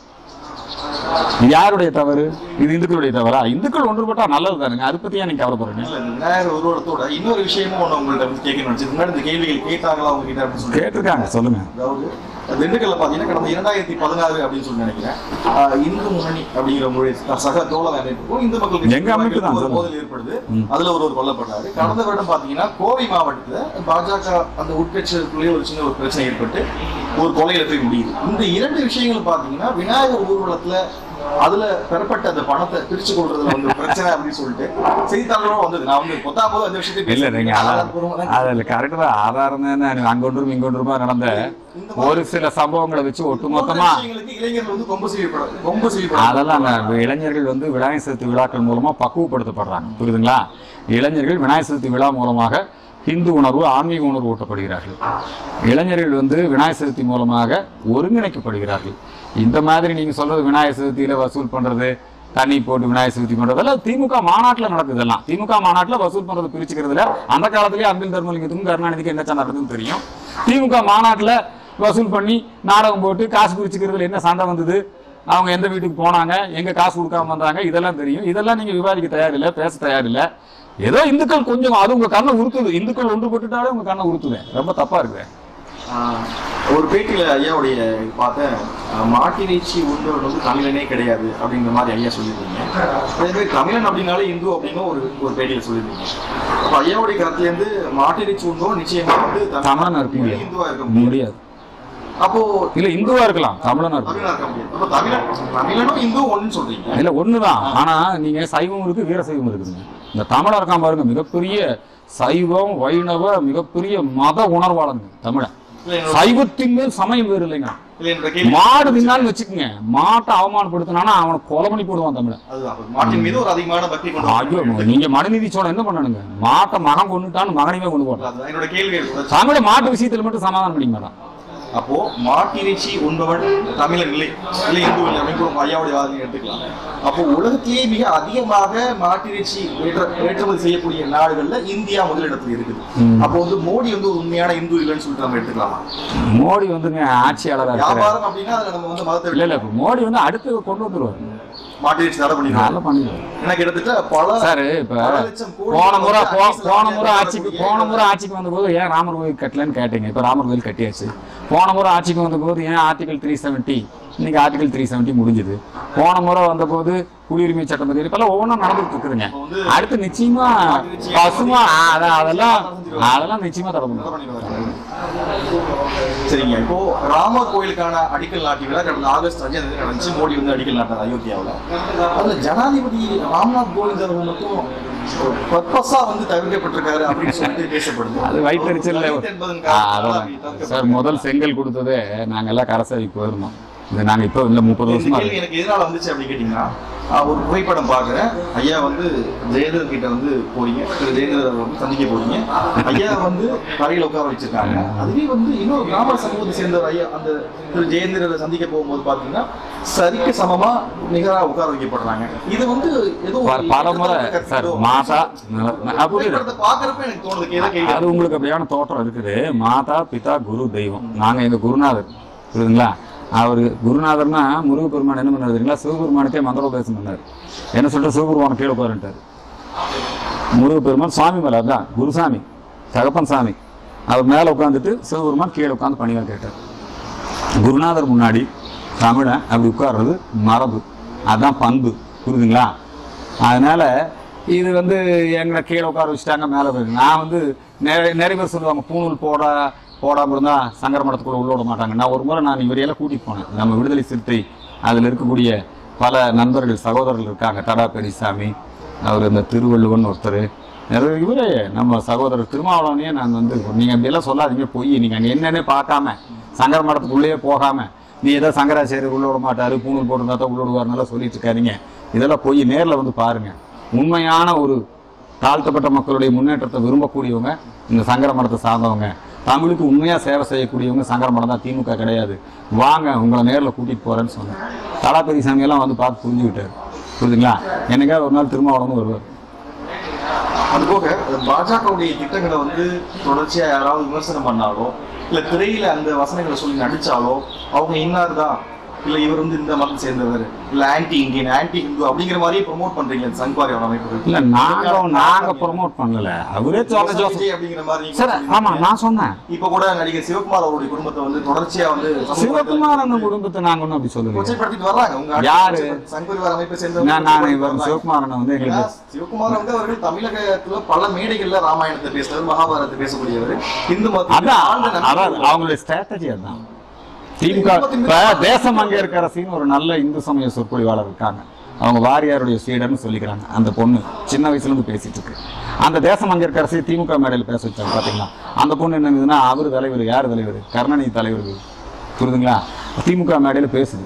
இது யாருடைய தவறு இது இந்துக்களுடைய தவறா இந்துக்கள் ஒன்றுபட்டா நல்லது தானுங்க அதை பத்தி ஏன் நீங்க கவலைப்படுறீங்க இல்ல, இந்த விநாயகர் உருவத்தோட இன்னொரு விஷயமும் ஒண்ணு உங்கள்ட்ட வந்து கேட்கணும் நினைச்சது முன்னாடி இந்த கேள்விகள் கேட்டாங்களா அவங்க கிட்ட அப்படின்னு சொல்லி கேட்டிருக்காங்க சொல்லுங்க அதாவது திண்டுக்கல்ல பாத்தீங்கன்னா கடந்த இரண்டாயிரத்தி பதினாறு அப்படின்னு சொல்லி நினைக்கிறேன் ஆஹ் இந்து முன்னணி அப்படிங்கிற மொழி சக தோழர் அமைப்புக்கும் இந்து மக்கள் கட்சி எங்க அமைப்பு தான் ஒரு சொல்லுங்க. மோதல் ஏற்படுது அதுல ஒருவர் கொல்லப்பட்டாரு கடந்த வருடம் பாத்தீங்கன்னா கோவை மாவட்டத்துல பாஜக அந்த உட்கட்சிக்குள்ளேயே ஒரு சின்ன ஒரு பிரச்சனை ஏற்பட்டு ஒரு கொலையில போய் முடியுது இந்த இரண்டு விஷயங்களும் பாத்தீங்கன்னா விநாயகர் ஊர்வலத்துல அதுல பெறப்பட்ட அந்த பணத்தை பிரிச்சு கொள்றதுல வந்து பிரச்சனை அப்படின்னு சொல்லிட்டு செய்தித்தாளரும் வந்தது நான் வந்து பத்தாம் போது அந்த விஷயத்தை இல்ல நீங்க அதான் ஆதாரப்பூர்வமா தான் அதுல கரெக்ட் தான் ஆதாரம் தானே அங்கொன்றும் இங்கொன்றுமா நடந்த இந்த ஒரு சில சம்பவங்களை வச்சு ஒட்டுமொத்தமா விஷயங்களுக்கு இளைஞர்கள் வந்து கொம்பு செய்யப்பட கொம்பு செய்யப்பட அதெல்லாம் அந்த இளைஞர்கள் வந்து விநாயகர் சதுர்த்தி விழாக்கள் மூலமா பக்குவப்படுத்தப்படுறாங்க புரியுதுங்களா இளைஞர்கள் விநாயகர் சதுர்த்தி விழா மூலமாக ஹிந்து உணர்வு ஆன்மீக உணர்வு ஊட்டப்படுகிறார்கள் இளைஞர்கள் வந்து விநாயகர் சதுர்த்தி மூலமாக ஒருங்கிணைக்கப்படுகிறார்கள் இந்த மாதிரி நீங்க சொல்றது விநாயகர் சதுர்த்தியில வசூல் பண்றது தண்ணி போட்டு விநாயகர் சதுர்த்தி பண்றதெல்லாம் திமுக மாநாட்டுல நடக்குது இதெல்லாம் திமுக மாநாட்டுல வசூல் பண்றது பிரிச்சுக்கிறதுல அந்த காலத்திலேயே அன்பில் தர்மலிங்கத்துக்கும் கருணாநிதிக்கும் என்ன சண்டை நடக்குதுன்னு தெரியும் திமுக மாநாட்டுல வசூல் பண்ணி நாடகம் போட்டு காசு பிரிச்சுக்கிறதுல என்ன சண்டை வந்தது அவங்க எந்த வீட்டுக்கு போனாங்க எங்க காசு கொடுக்காம வந்தாங்க இதெல்லாம் தெரியும் இதெல்லாம் நீங்க விவாதிக்க தயாரில்லை பேச தயாரில்லை ஏதோ இந்துக்கள் கொஞ்சம் அது உங்க கண்ணை உறுத்துது இந்துக்கள் ஒன்றுபட்டுட்டாலே உங்க கண்ணை உறுத்துது ரொம்ப தப்பா இருக்குது ஆஹ் ஒரு பேட்டியில ஐயாவுடைய இது பார்த்தேன் ஆஹ் மாட்டிறைச்சி உண்பவர் வந்து தமிழனே கிடையாது அப்படிங்கிற மாதிரி ஐயா சொல்லியிருந்தீங்க அதே மாதிரி தமிழன் அப்படின்னாலே இந்து அப்படின்னு ஒரு ஒரு பேட்டியில சொல்லியிருந்தீங்க அப்ப ஐயாவுடைய கருத்துல இருந்து மாட்டிறைச்சி உண்பவர் நிச்சயமா வந்து தமிழனா இருக்க முடியாது. இந்துவா இருக்க முடியாது முடியாது அப்போ இல்ல இந்துவா இருக்கலாம் தமிழனா இருக்கலாம் தமிழனா இருக்க முடியாது அப்ப தமிழன் தமிழனும் இந்துவும் ஒண்ணுன்னு சொல்றீங்க இல்ல ஒண்ணுதான் ஆனா நீங்க சைவம் இருக்கு வீர சைவம் இருக்குதுங்க இந்த தமிழர் இருக்கான் பாருங்க மிகப்பெரிய சைவம் வைணவ மிகப்பெரிய மத உணர்வாளனுங்க தமிழன் இல்ல என்னோட- சைவத்தின் மேல் சமயம் வேறு இல்லைங்க இல்ல என்னோட கேள்வி மாடு தின்னான்னு வச்சுக்கோங்க மாட்டை அவமானப்படுத்தினானா அவனை கொலை பண்ணி போடுவான் தமிழன் அதுதான் அப்ப மாட்டின் மீது ஒரு அதிகமான பக்தி கொண்டு ஐயோ நீங்க மனுநீதி சோழன் என்ன பண்ணணுங்க மாட்டை மகன் கொண்டுட்டான்னு மகனையுமே கொண்டு போட்டான் அதுதான் என்னோட கேள்வி தமிழ மாட்டு விஷயத்துல மட்டும் சமாதானம் பண்ணிக்க மாட்டான் அப்போ மாட்டிறைச்சி உண்பவன் தமிழன் இல்லை இல்லை இந்து இல்லை அப்படின்னு ஒரு ஐயாவுடைய வாதனை எடுத்துக்கலாம் அப்போ உலகத்திலேயே மிக அதிகமாக மாட்டிறைச்சி ஏற்ற ஏற்றுமதி செய்யக்கூடிய நாடுகள்ல இந்தியா முதலிடத்துல இருக்குது அப்போ வந்து மோடி வந்து ஒரு உண்மையான இந்து இல்லைன்னு சொல்லிட்டு நம்ம எடுத்துக்கலாமா மோடி வந்துங்க ஆட்சியாளராக இருக்கிற வியாபாரம் அப்படின்னா அதுல நம்ம வந்து மதத்தை இல்ல இல்ல இப்ப மோடி வந்து அடுத்து கொண்டு வந்துருவாரு மாட்டிறைச்சி தடை பண்ணிடுவாங்க நல்லா பண்ணிடுவாரு ஏன்னா கிட்டத்தட்ட பல சார் இப்ப பல லட்சம் கோடி போன முறை வந்து போ- அரசியல் போன முறை அரசியல் ஆட்சிக்கு நடக்கக்கூடிய போன முறை ஆட்சிக்கு வந்தபோது ஏன் ராமர் கோயில் கட்டலன்னு கேட்டீங்க இப்ப ராமர் கோயில் கட்டியாச்சு போன முறை ஆட்சிக்கு வந்தபோது ஏன் ஆர்டிகல் த்ரீ செவன்ட்டி இன்னைக்கு ஆர்டிகல் த்ரீ செவன்ட்டி முடிஞ்சது போன முறை வந்தபோது குடியுரிமை சட்டம் பத்தி இப்பெல்லாம் ஒவ்வொன்றும் நடந்துட்டு இருக்குதுங்க அடுத்து நிச்சயமா பசுமா ஆ, அதான் அதெல்லாம் அதெல்லாம் நிச்சயமா தடை தடை பண்ணுவோம் பண்ணிடுவாங்க. சரிங்க இப்போ ராமர் கோயிலுக்கான அடிக்கல் நாட்டி விழா கடந்த ஆகஸ்ட் அஞ்சாம் தேதி நடந்துச்சு மோடி வந்து அடிக்கல் நாட்டார் அயோத்தியாவுல அதுல ஜனாதிபதி ராம்நாத் கோவிந்த் அவர்கள் மட்டும் பர்பஸா வந்து தவிர்க்கப்பட்டிருக்காரு அப்படின்னு சொல்லிட்டு பேசப்படுது அது வயிற்றுச்சல் தலித் என்பதன் ஆ, காரணமாக அதான் அப்படி சார் தவிர்க்கப்பட்டிருக்காரு. முதல் செங்கல் கொடுத்ததே நாங்க எல்லாம் கரசேவைக்கு போயிருந்தோம் இது நாங்க இப்போ இல்லை முப்பது இந்த வருஷமா கேள்வி எனக்கு எதனால வந்துச்சு அப்படின்னு கேட்டீங்கன்னா ஆஹ் ஒரு புகைப்படம் பாக்குறேன் ஐயா வந்து ஜெயலலிதா கிட்ட வந்து போறீங்க திரு ஜெயலலிதா வந்து சந்திக்க போறீங்க ஐயா வந்து தரையில உட்கார வச்சிருக்காங்க அதுவே வந்து இன்னொரு கிராம சமூகத்தை சேர்ந்த ஐயா அந்த திரு ஜெயலலிதா சந்திக்க போகும்போது பாத்தீங்கன்னா சரிக்கு சமமா நிகரா உட்கார வைக்கப்படுறாங்க இது வந்து ஏதோ ஒரு ப- பலமுறை சார் மாதா புரியுது புகைப்படத்தை பாக்குறப்ப எனக்கு தோணுது ஏதோ கேள்வி அது உங்களுக்கு அப்படியான தோற்றம் இருக்குது மாதா பிதா குரு தெய்வம் நாங்க எங்க குருநாதர் புரியுதுங்களா அவர் குருநாதர்னா முருகப்பெருமான் என்ன பண்ணாரு தெரியுங்களா சிவபெருமானுக்கே மந்திரோபதேசம் பண்ணாரு என்ன சொல்லிட்டு சிவபெருமான் கீழே உட்காருன்ட்டாரு முருகப்பெருமான் சுவாமி மேல அதான் குருசாமி தகப்பன் சாமி அவர் மேல உட்காந்துட்டு சிவபெருமான் கீழே உட்காந்து பணிவா கேட்டார் குருநாதர் முன்னாடி தமிழன் அப்படி உட்கார்றது மரபு அதான் பண்பு புரியுதுங்களா அதனால இது வந்து எங்களை கீழே உட்கார வச்சுட்டாங்க மேலே போயிருக்கு நான் வந்து நிறைய நிறைய பேர் சொல்லுவாங்க பூணூல் போட போடாமல் இருந்தால் சங்கர மடத்துக்குள்ள உள்ள விட மாட்டாங்க நான் ஒரு முறை நான் இவரையெல்லாம் கூட்டிகிட்டு போனேன் நம்ம விடுதலை சிறுத்தை அதில் இருக்கக்கூடிய பல நண்பர்கள் சகோதரர்கள் இருக்காங்க தடா பெரியசாமி அவர் இந்த திருவள்ளுவன் ஒருத்தர் நிறைய இவரே நம்ம சகோதரர் திருமாவளவனையே நான் வந்து நீங்கள் அப்படியெல்லாம் சொல்லாதீங்க பொய் நீங்கள் அங்கே என்னன்னே பார்க்காம சங்கர மடத்துக்குள்ளேயே போகாம நீ ஏதோ சங்கராச்சாரியர் உள்ள விட மாட்டாரு பூணூல் போட்டிருந்தா தான் உள்ள விடுவாருனால சொல்லிட்டு இருக்காதீங்க இதெல்லாம் போய் நேரில் வந்து பாருங்க உண்மையான ஒரு தாழ்த்தப்பட்ட மக்களுடைய முன்னேற்றத்தை விரும்பக்கூடியவங்க இந்த சங்கர மடத்தை சார்ந்தவங்க தமிழுக்கு உண்மையா சேவை செய்யக்கூடியவங்க சங்கர மடம் தான் திமுக கிடையாது வாங்க உங்களை நேரில் கூட்டிட்டு போறேன்னு சொன்னேன் தலா பெரியசாமி எல்லாம் வந்து பார்த்து புரிஞ்சுக்கிட்டாரு புரியுதுங்களா என்னைக்காவது ஒரு நாள் திருமாவளவன் வருவார் அது போக பாஜகவுடைய திட்டங்களை வந்து தொடர்ச்சியா யாராவது விமர்சனம் பண்ணாலோ இல்ல திரையில அந்த வசனங்களை சொல்லி நடிச்சாலோ அவங்க இன்னார் தான் இல்ல இவர் வந்து இந்த மதம் சேர்ந்தவர் இல்ல ஆன்டி இந்தியன் ஆன்டி ஹிந்து அப்படிங்கிற மாதிரியே ப்ரோமோட் பண்றீங்க இந்த சங்பாரி அமைப்பு இல்ல நாங்க நாங்க ப்ரொமோட் பண்ணல அவரே சொல்ல ஜோசப் விஜய் அப்படிங்கிற மாதிரி நீங்க சரி சொல்லிருக்கீங்க. ஆமா நான் சொன்னேன் இப்ப கூட நடிகர் சிவகுமார் அவருடைய குடும்பத்தை வந்து தொடர்ச்சியா வந்து சிவகுமார் அந்த குடும்பத்தை நாங்க ஒன்றும் அப்படி சொல்லுங்க கொச்சைப்படுத்திட்டு வர்றாங்க உங்க யாரு? சங்பரிவார் அமைப்பை சேர்ந்த நான் நான் இவர் சிவகுமாரன் வந்து எங்களுக்கு சிவகுமார் வந்து அவர்கள் தமிழகத்துல பல மேடைகள்ல ராமாயணத்தை பேசுறவர் மகாபாரதத்தை பேசக்கூடியவர் இந்து மதத்தில் அதான் ஆழ்ந்த நம்பிக்கை அதான் உள்ளவர். அவங்களுடைய ஸ்ட்ராட்டஜி அதான் திமுக இப்ப தேசம் அங்கேற்கரசின்னு ஒரு நல்ல இந்து சமய சொற்பொழிவாளர் இருக்காங்க அவங்க வாரியாருடைய சீடர்னு சொல்லிக்கிறாங்க அந்த பொண்ணு சின்ன வயசுல இருந்து பேசிட்டு இருக்கு அந்த தேசம் அங்கேற்கரசி திமுக மேடையில் பேச வச்சாங்க பாத்தீங்களா அந்த பொண்ணு என்னங்குதுன்னா அவர் தலைவர் யார் தலைவர் கருணாநிதி தலைவர் புரியுதுங்களா திமுக மேடையில பேசுது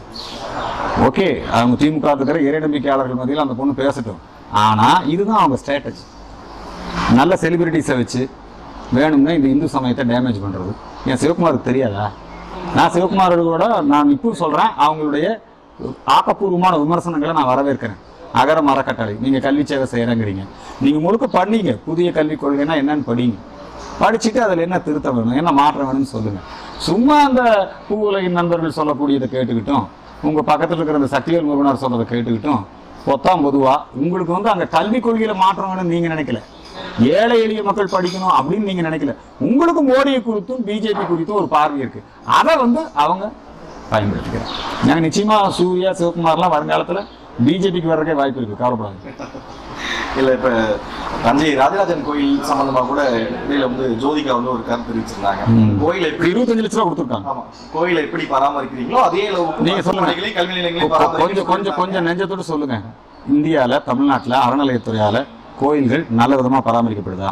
ஓகே அவங்க திமுக இருக்கிற இறை நம்பிக்கையாளர்கள் மத்தியில் அந்த பொண்ணு பேசட்டும் ஆனா இதுதான் அவங்க ஸ்ட்ராட்டஜி நல்ல செலிபிரிட்டிஸை வச்சு வேணும்னா இந்த இந்து சமயத்தை டேமேஜ் பண்ணுறது என் சிவகுமாருக்கு தெரியாதா நான் சிவகுமாரோட நான் இப்போ சொல்கிறேன் அவங்களுடைய ஆக்கப்பூர்வமான விமர்சனங்களை நான் வரவேற்கிறேன் அகர மரக்கட்டளை நீங்கள் கல்வி சேவை செய்கிறேங்கிறீங்க நீங்கள் முழுக்க பண்ணீங்க புதிய கல்விக் கொள்கைனா என்னன்னு படிங்க படிச்சுட்டு அதில் என்ன திருத்தம் வேணும் என்ன மாற்றம் வேணும்னு சொல்லுங்கள் சும்மா அந்த பூவுலகின் நண்பர்கள் சொல்லக்கூடியதை கேட்டுக்கிட்டும் உங்கள் பக்கத்தில் இருக்கிற அந்த சக்திவேல் முருகனார் சொல்றதை கேட்டுக்கிட்டும் பொத்தாம் பொதுவா உங்களுக்கு வந்து அங்க கல்விக் கொள்கையில மாற்றம் வேணும்னு நீங்க நினைக்கல ஏழை எளிய மக்கள் படிக்கணும் அப்படின்னு நீங்க நினைக்கல உங்களுக்கு மோடியை குறித்தும் பிஜேபி குறித்தும் ஒரு பார்வை இருக்கு அதை வந்து அவங்க பயன்படுத்திக்கிறாங்க நாங்க நிச்சயமா சூர்யா சிவகுமார்லாம் வருங்காலத்துல பிஜேபிக்கு வர்றதுக்கே வாய்ப்பு இருக்கு கவலைப்படாது இல்ல இப்ப தஞ்சை ராஜராஜன் கோயில் சம்பந்தமா கூட இடையில வந்து ஜோதிகா வந்து ஒரு கருத்து தெரிவிச்சிருந்தாங்க ம். கோயிலை எப்படி இருபத்தஞ்சு லட்ச ரூபா கொடுத்துருக்காங்க ஆமா கோயிலை எப்படி பராமரிக்கிறீங்களோ அதே அளவுக்கு நீங்க சொல்லுங்க. மருத்துவமனைகளை, கல்வி நிலையங்களை கொ- கொ- கொஞ்சம் பராமரிக்க கொஞ்சம் கொஞ்சம் நெஞ்சத்தோடு சொல்லுங்க இந்தியால தமிழ்நாட்டுல அறநிலையத்துறையால கோயில்கள் நல்ல விதமா பராமரிக்கப்படுதா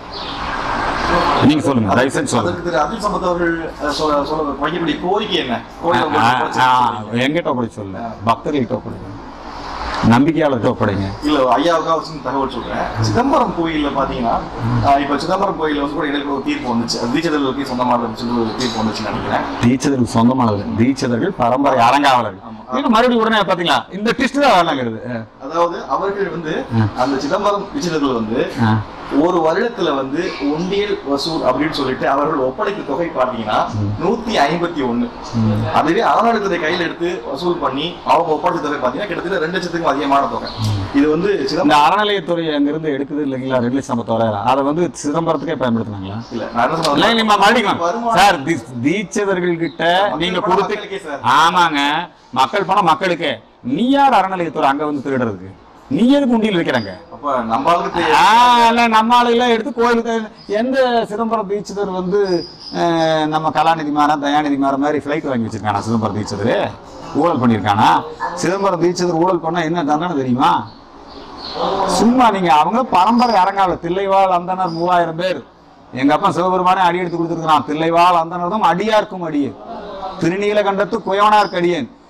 நீங்க சொல்லுங்க தயவு செஞ்சு சொல்லுங்க அதற்கு திரு அப்துல் சமத் அவர்கள் அஹ், சொல்ல சொல்ல வைக்கக்கூடிய கோரிக்கை என்ன கோயிலை ஆ, கொஞ்சம் ஆ, குறைச்சு எங்கிட்ட ஒப்படை சொல்ல பக்தர்கள்ட்ட ஒப்படைங்க நம்பிக்கையாளர்கிட்ட ஒப்படைங்க இல்ல ஐயாவுக்காக வச்சு தகவல் சொல்றேன் சிதம்பரம் கோயில்ல பாத்தீங்கன்னா ஆஹ், இப்ப சிதம்பரம் கோயில்ல வந்து கூட இடையில ஒரு தீர்ப்பு வந்துச்சு அது தீட்சதர்களுக்கு சொந்தமானதுன்னு சொல்லி ஒரு தீர்ப்பு வந்துச்சுன்னு நினைக்கிறேன் தீட்சதர்கள் சொந்தமானது தீட்சதர்கள் பரம்பரை அறங்காவலர்கள் இது மறுபடியும் உடனே பாத்தீங்களா இந்த டிஸ்ட் தான் வரலாங்கிறது அதாவது அவர்கள் வந்து அந்த சிதம்பரம் தீட்சிதர்கள் வந்து ஆ. ஒரு வருடத்துல வந்து ஒண்டியல் வசூல் அப்படின்னு சொல்லிட்டு அவர்கள் ஒப்படைக்கும் தொகை பாத்தீங்கன்னா நூத்தி ஐம்பத்தி ஒண்ணு அதுவே அறநிலையத்துறை கையில எடுத்து வசூல் பண்ணி அவங்க ஒப்படைச்ச தொகை பாத்தீங்கன்னா கிட்டத்தட்ட ரெண்டு லட்சத்துக்கும் அதிகமான தொகை இது வந்து சிதம்பரம் இந்த அறநிலையத்துறை அங்கிருந்து எடுக்குது இல்லைங்களா ரெண்டு லட்சம் ஐம்பத்தோராயிரம் அதை வந்து சிதம்பரத்துக்கே பயன்படுத்தினாங்களா இல்ல நான் என்ன சொல்றேன் இல்லைங்க, நீங்க மறுபடியும் வருமானம் சார் தி- தீட்சிதர்கள் கிட்ட நீங்க பணம் கொடுத்து மக்களுக்கே சார். ஆமாங்க மக்கள் பணம் மக்களுக்கே நீ யார் அறநிலையத்துறை அங்க வந்து திருடுறதுக்கு நீ எதுக்கு உண்டியில் வைக்கிறாங்க அப்ப நம்ம ஆளுக்கு ஆ, இல்ல, நம்ம ஆளுங்கெல்லாம் எடுத்து கோயிலுக்கு எந்த சிதம்பரம் தீட்சிதர் வந்து அஹ், நம்ம கலாநிதி மாறன் தயாநிதி மாற மாதிரி ஃப்ளைட் வாங்கி வச்சிருக்கானா சிதம்பரம் தீட்சிதர் ஊழல் பண்ணியிருக்கானா சிதம்பரம் தீட்சிதர் ஊழல் பண்ணா என்ன தண்டனை தெரியுமா சும்மா நீங்க அவங்க பரம்பரை அரங்காவல தில்லைவாழ் அந்தனர் மூவாயிரம் பேர் எங்க அப்பா சிவபெருமானே அடி எடுத்து கொடுத்துருக்கான் தில்லைவாழ் அந்தனர்தும் அடியார்க்கும் அடியே திருநீலகண்டத்து குயவனார்க்கு அடியேன்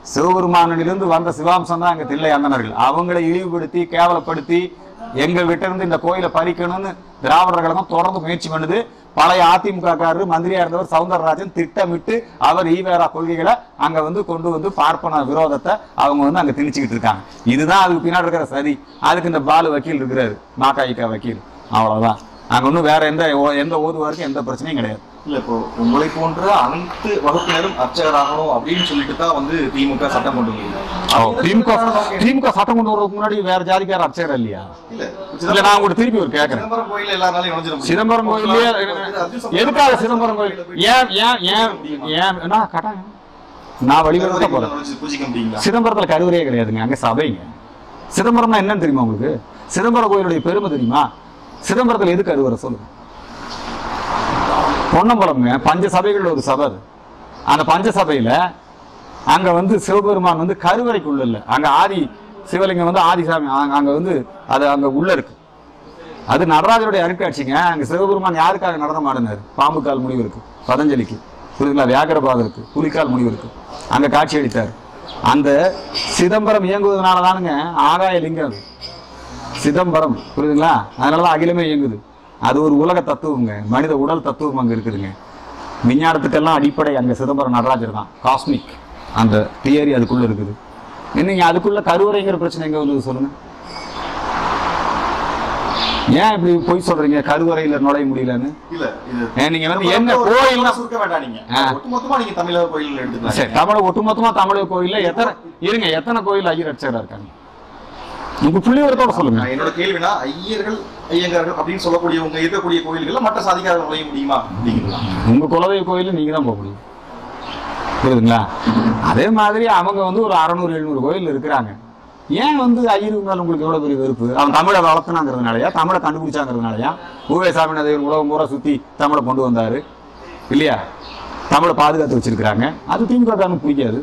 சிவபெருமானிலிருந்து வந்த சிவாம்சம் தான் அங்க தில்லை அந்தனர்கள் அவங்களை இழிவுபடுத்தி கேவலப்படுத்தி எங்க கிட்ட இருந்து இந்த கோயிலை பறிக்கணும்னு திராவிடர் கழகம் தொடர்ந்து முயற்சி பண்ணுது பழைய அதிமுக காரர் மந்திரியா இருந்தவர் சவுந்தரராஜன் திட்டமிட்டு அவர் ஈவேரா கொள்கைகளை அங்க வந்து கொண்டு வந்து பார்ப்பன விரோதத்தை அவங்க வந்து அங்க திணிச்சுக்கிட்டு இருக்காங்க இதுதான் அதுக்கு பின்னாடி இருக்கிற சதி அதுக்கு இந்த பாலு வக்கீல் இருக்கிறாரு மாகாயிக்கா வக்கீல் அவ்வளவுதான் அங்க ஒன்றும் வேற எந்த எந்த ஓதுவாருக்கும் எந்த பிரச்சனையும் கிடையாது இல்ல இப்போ உங்களை போன்ற அனைத்து வகுப்பினரும் அர்ச்சகராகணும் அப்படின்னு சொல்லிட்டு தான் வந்து திமுக சட்டம் கொண்டு வந்தது திமுக திமுக சட்டம் கொண்டு வரதுக்கு முன்னாடி வேற ஜாதிக்கார அர்ச்சகர் இல்லையா இல்ல இல்ல நான் உங்கள்கிட்ட திருப்பி ஒரு கேட்கறேன் சிதம்பரம் கோயில எல்லா நாளையும் நுழைஞ்சிட முடியும். சிதம்பரம் கோயிலே எதுக்காக சிதம்பரம் கோயில் ஏன் ஏன் ஏன் ஏன் நான் கட்டாயம் நான் வழிபட கருவறைக்குள்ள போறேன் நுழைஞ்சு பூஜிக்க முடியுங்களா சிதம்பரத்துல கருவறையே கிடையாதுங்க அங்க சபைங்க சிதம்பரம்னா என்னன்னு தெரியுமா உங்களுக்கு சிதம்பரம் கோயிலுடைய பெருமை தெரியுமா சிதம்பரத்துல எது கருவறை சொல்லுங்க பொன்னம்பலம்ங்க பஞ்ச சபைகள்ல ஒரு சபை அது அந்த பஞ்ச சபையில அங்க வந்து சிவபெருமான் வந்து கருவறைக்குள்ள இல்ல அங்க ஆதி சிவலிங்கம் வந்து ஆதிசாமி அங்க- அங்க வந்து அது அங்க உள்ள இருக்கு அது நடராஜருடைய அருட்காட்சிங்க அங்க சிவபெருமான் யாருக்காக நடனம் ஆடினாரு பாம்பு கால் முடிவு இருக்கு பதஞ்சலிக்கு புரியுதுங்களா வியாகரபாதம் இருக்கு புலிக்கால் முடிவு இருக்கு அங்க காட்சி அளித்தார் அந்த சிதம்பரம் இயங்குவதனால தானுங்க ஆகாய லிங்கம் அது சிதம்பரம் புரியுதுங்களா அதனாலதான் அகிலமே இயங்குது அது ஒரு உலக தத்துவங்க மனித உடல் தத்துவம் அங்க இருக்குதுங்க விஞ்ஞானத்துக்கெல்லாம் அடிப்படை அங்க சிதம்பரம் நடராஜர் தான் காஸ்மிக் அந்த தியரி அதுக்குள்ள இருக்குது நீங்க அதுக்குள்ள கருவறைங்கிற பிரச்சனை எங்க வந்து சொல்லுங்க ஏன் இப்படி பொய் சொல்றீங்க கருவறையில நுழைய முடியலன்னு இல்ல இது ஏன் நீங்க வந்து என்ன ஒரு கோயில்னா சுருக்க வேண்டாம் நீங்க ஆ. ஒட்டுமொத்தமா நீங்க தமிழக கோயில் எடுத்துக்கலாம் சரி தமிழ் ஒட்டுமொத்தமா தமிழக கோயில்ல எத்தனை இருங்க எத்தனை கோயில் ஐயர் அர்ச்சகரா இருக்காங்க உங்க புள்ளிவரத்தோட சொல்லுங்க நான் என்னோட கேள்வினா ஐயர்கள் ஐயங்கார்கள் அப்படின்னு சொல்லக்கூடியவங்க இருக்கக்கூடிய கோயில்கள்ல மற்ற சாதிக்காரர்கள் நுழைய முடியுமா அப்படிங்கிறதா உங்க குலதெய்வ கோயில் நீங்க தான் போக முடியும் புரியுதுங்களா அதே மாதிரி அவங்க வந்து ஒரு அறநூறு எழுநூறு கோயில் இருக்கிறாங்க ஏன் வந்து ஐயருக்கு மேல உங்களுக்கு எவ்வளவு பெரிய வெறுப்பு அவன் தமிழை வளர்த்துனாங்கிறதுனாலயா தமிழை கண்டுபிடிச்சாங்கிறதுனாலயா ஊவே சாமிநாதன் உலகம் பூரா சுத்தி தமிழை கொண்டு வந்தாரு இல்லையா தமிழை பாதுகாத்து வச்சிருக்கிறாங்க அது திமுக காரனுக்கு பிடிக்காது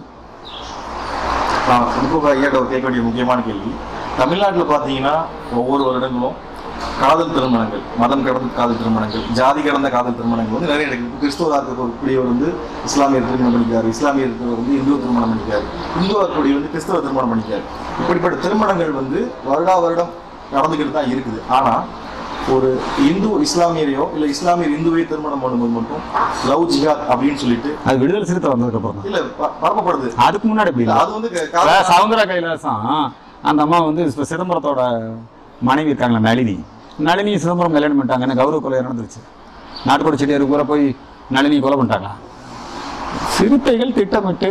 நான் இப்போ ஐயாட்ட ஒரு கேட்க வேண்டிய முக்கியமான கேள்வி தமிழ்நாட்டில் பார்த்தீங்கன்னா ஒவ்வொரு வருடங்களும் காதல் திருமணங்கள் மதம் கடந்த காதல் திருமணங்கள் ஜாதி கடந்த காதல் திருமணங்கள் வந்து நிறைய நடக்குது கிறிஸ்துவராக இருக்கக்கூடியவர் வந்து இஸ்லாமியர் திருமணம் பண்ணிக்காரு இஸ்லாமியர் இருக்கிறவர் வந்து இந்து திருமணம் பண்ணிக்காரு இந்துவா இருக்கக்கூடியவர் வந்து கிறிஸ்தவ திருமணம் பண்ணிக்காரு இப்படிப்பட்ட திருமணங்கள் வந்து வருடா வருடம் நடந்துக்கிட்டு தான் இருக்குது ஆனா ஒரு இந்து இஸ்லாமியரையோ இல்லை இஸ்லாமியர் இந்துவை திருமணம் பண்ணும்போது மட்டும் லவ் ஜிஹாத் அப்படின்னு சொல்லிட்டு அது விடுதலை சிறுத்தை வந்ததுக்கு அப்புறம் தான் இல்ல ப- பரப்பப்படுது அதுக்கு முன்னாடி அப்படி இல்லை அது வந்து க- இப்ப காதல் சவுந்தர கைலாசம் அந்த அம்மா வந்து இப்ப சிதம்பரத்தோட மனைவி இருக்காங்களா நளினி நளினி சிதம்பரம் கல்யாணம் பண்ணிட்டாங்க கௌரவ கொலை நடந்துருச்சு நாட்டுக்கோட செடியார் கூட போய் நளினி கொலை பண்ணிட்டாங்க சிறுத்தைகள் திட்டமிட்டு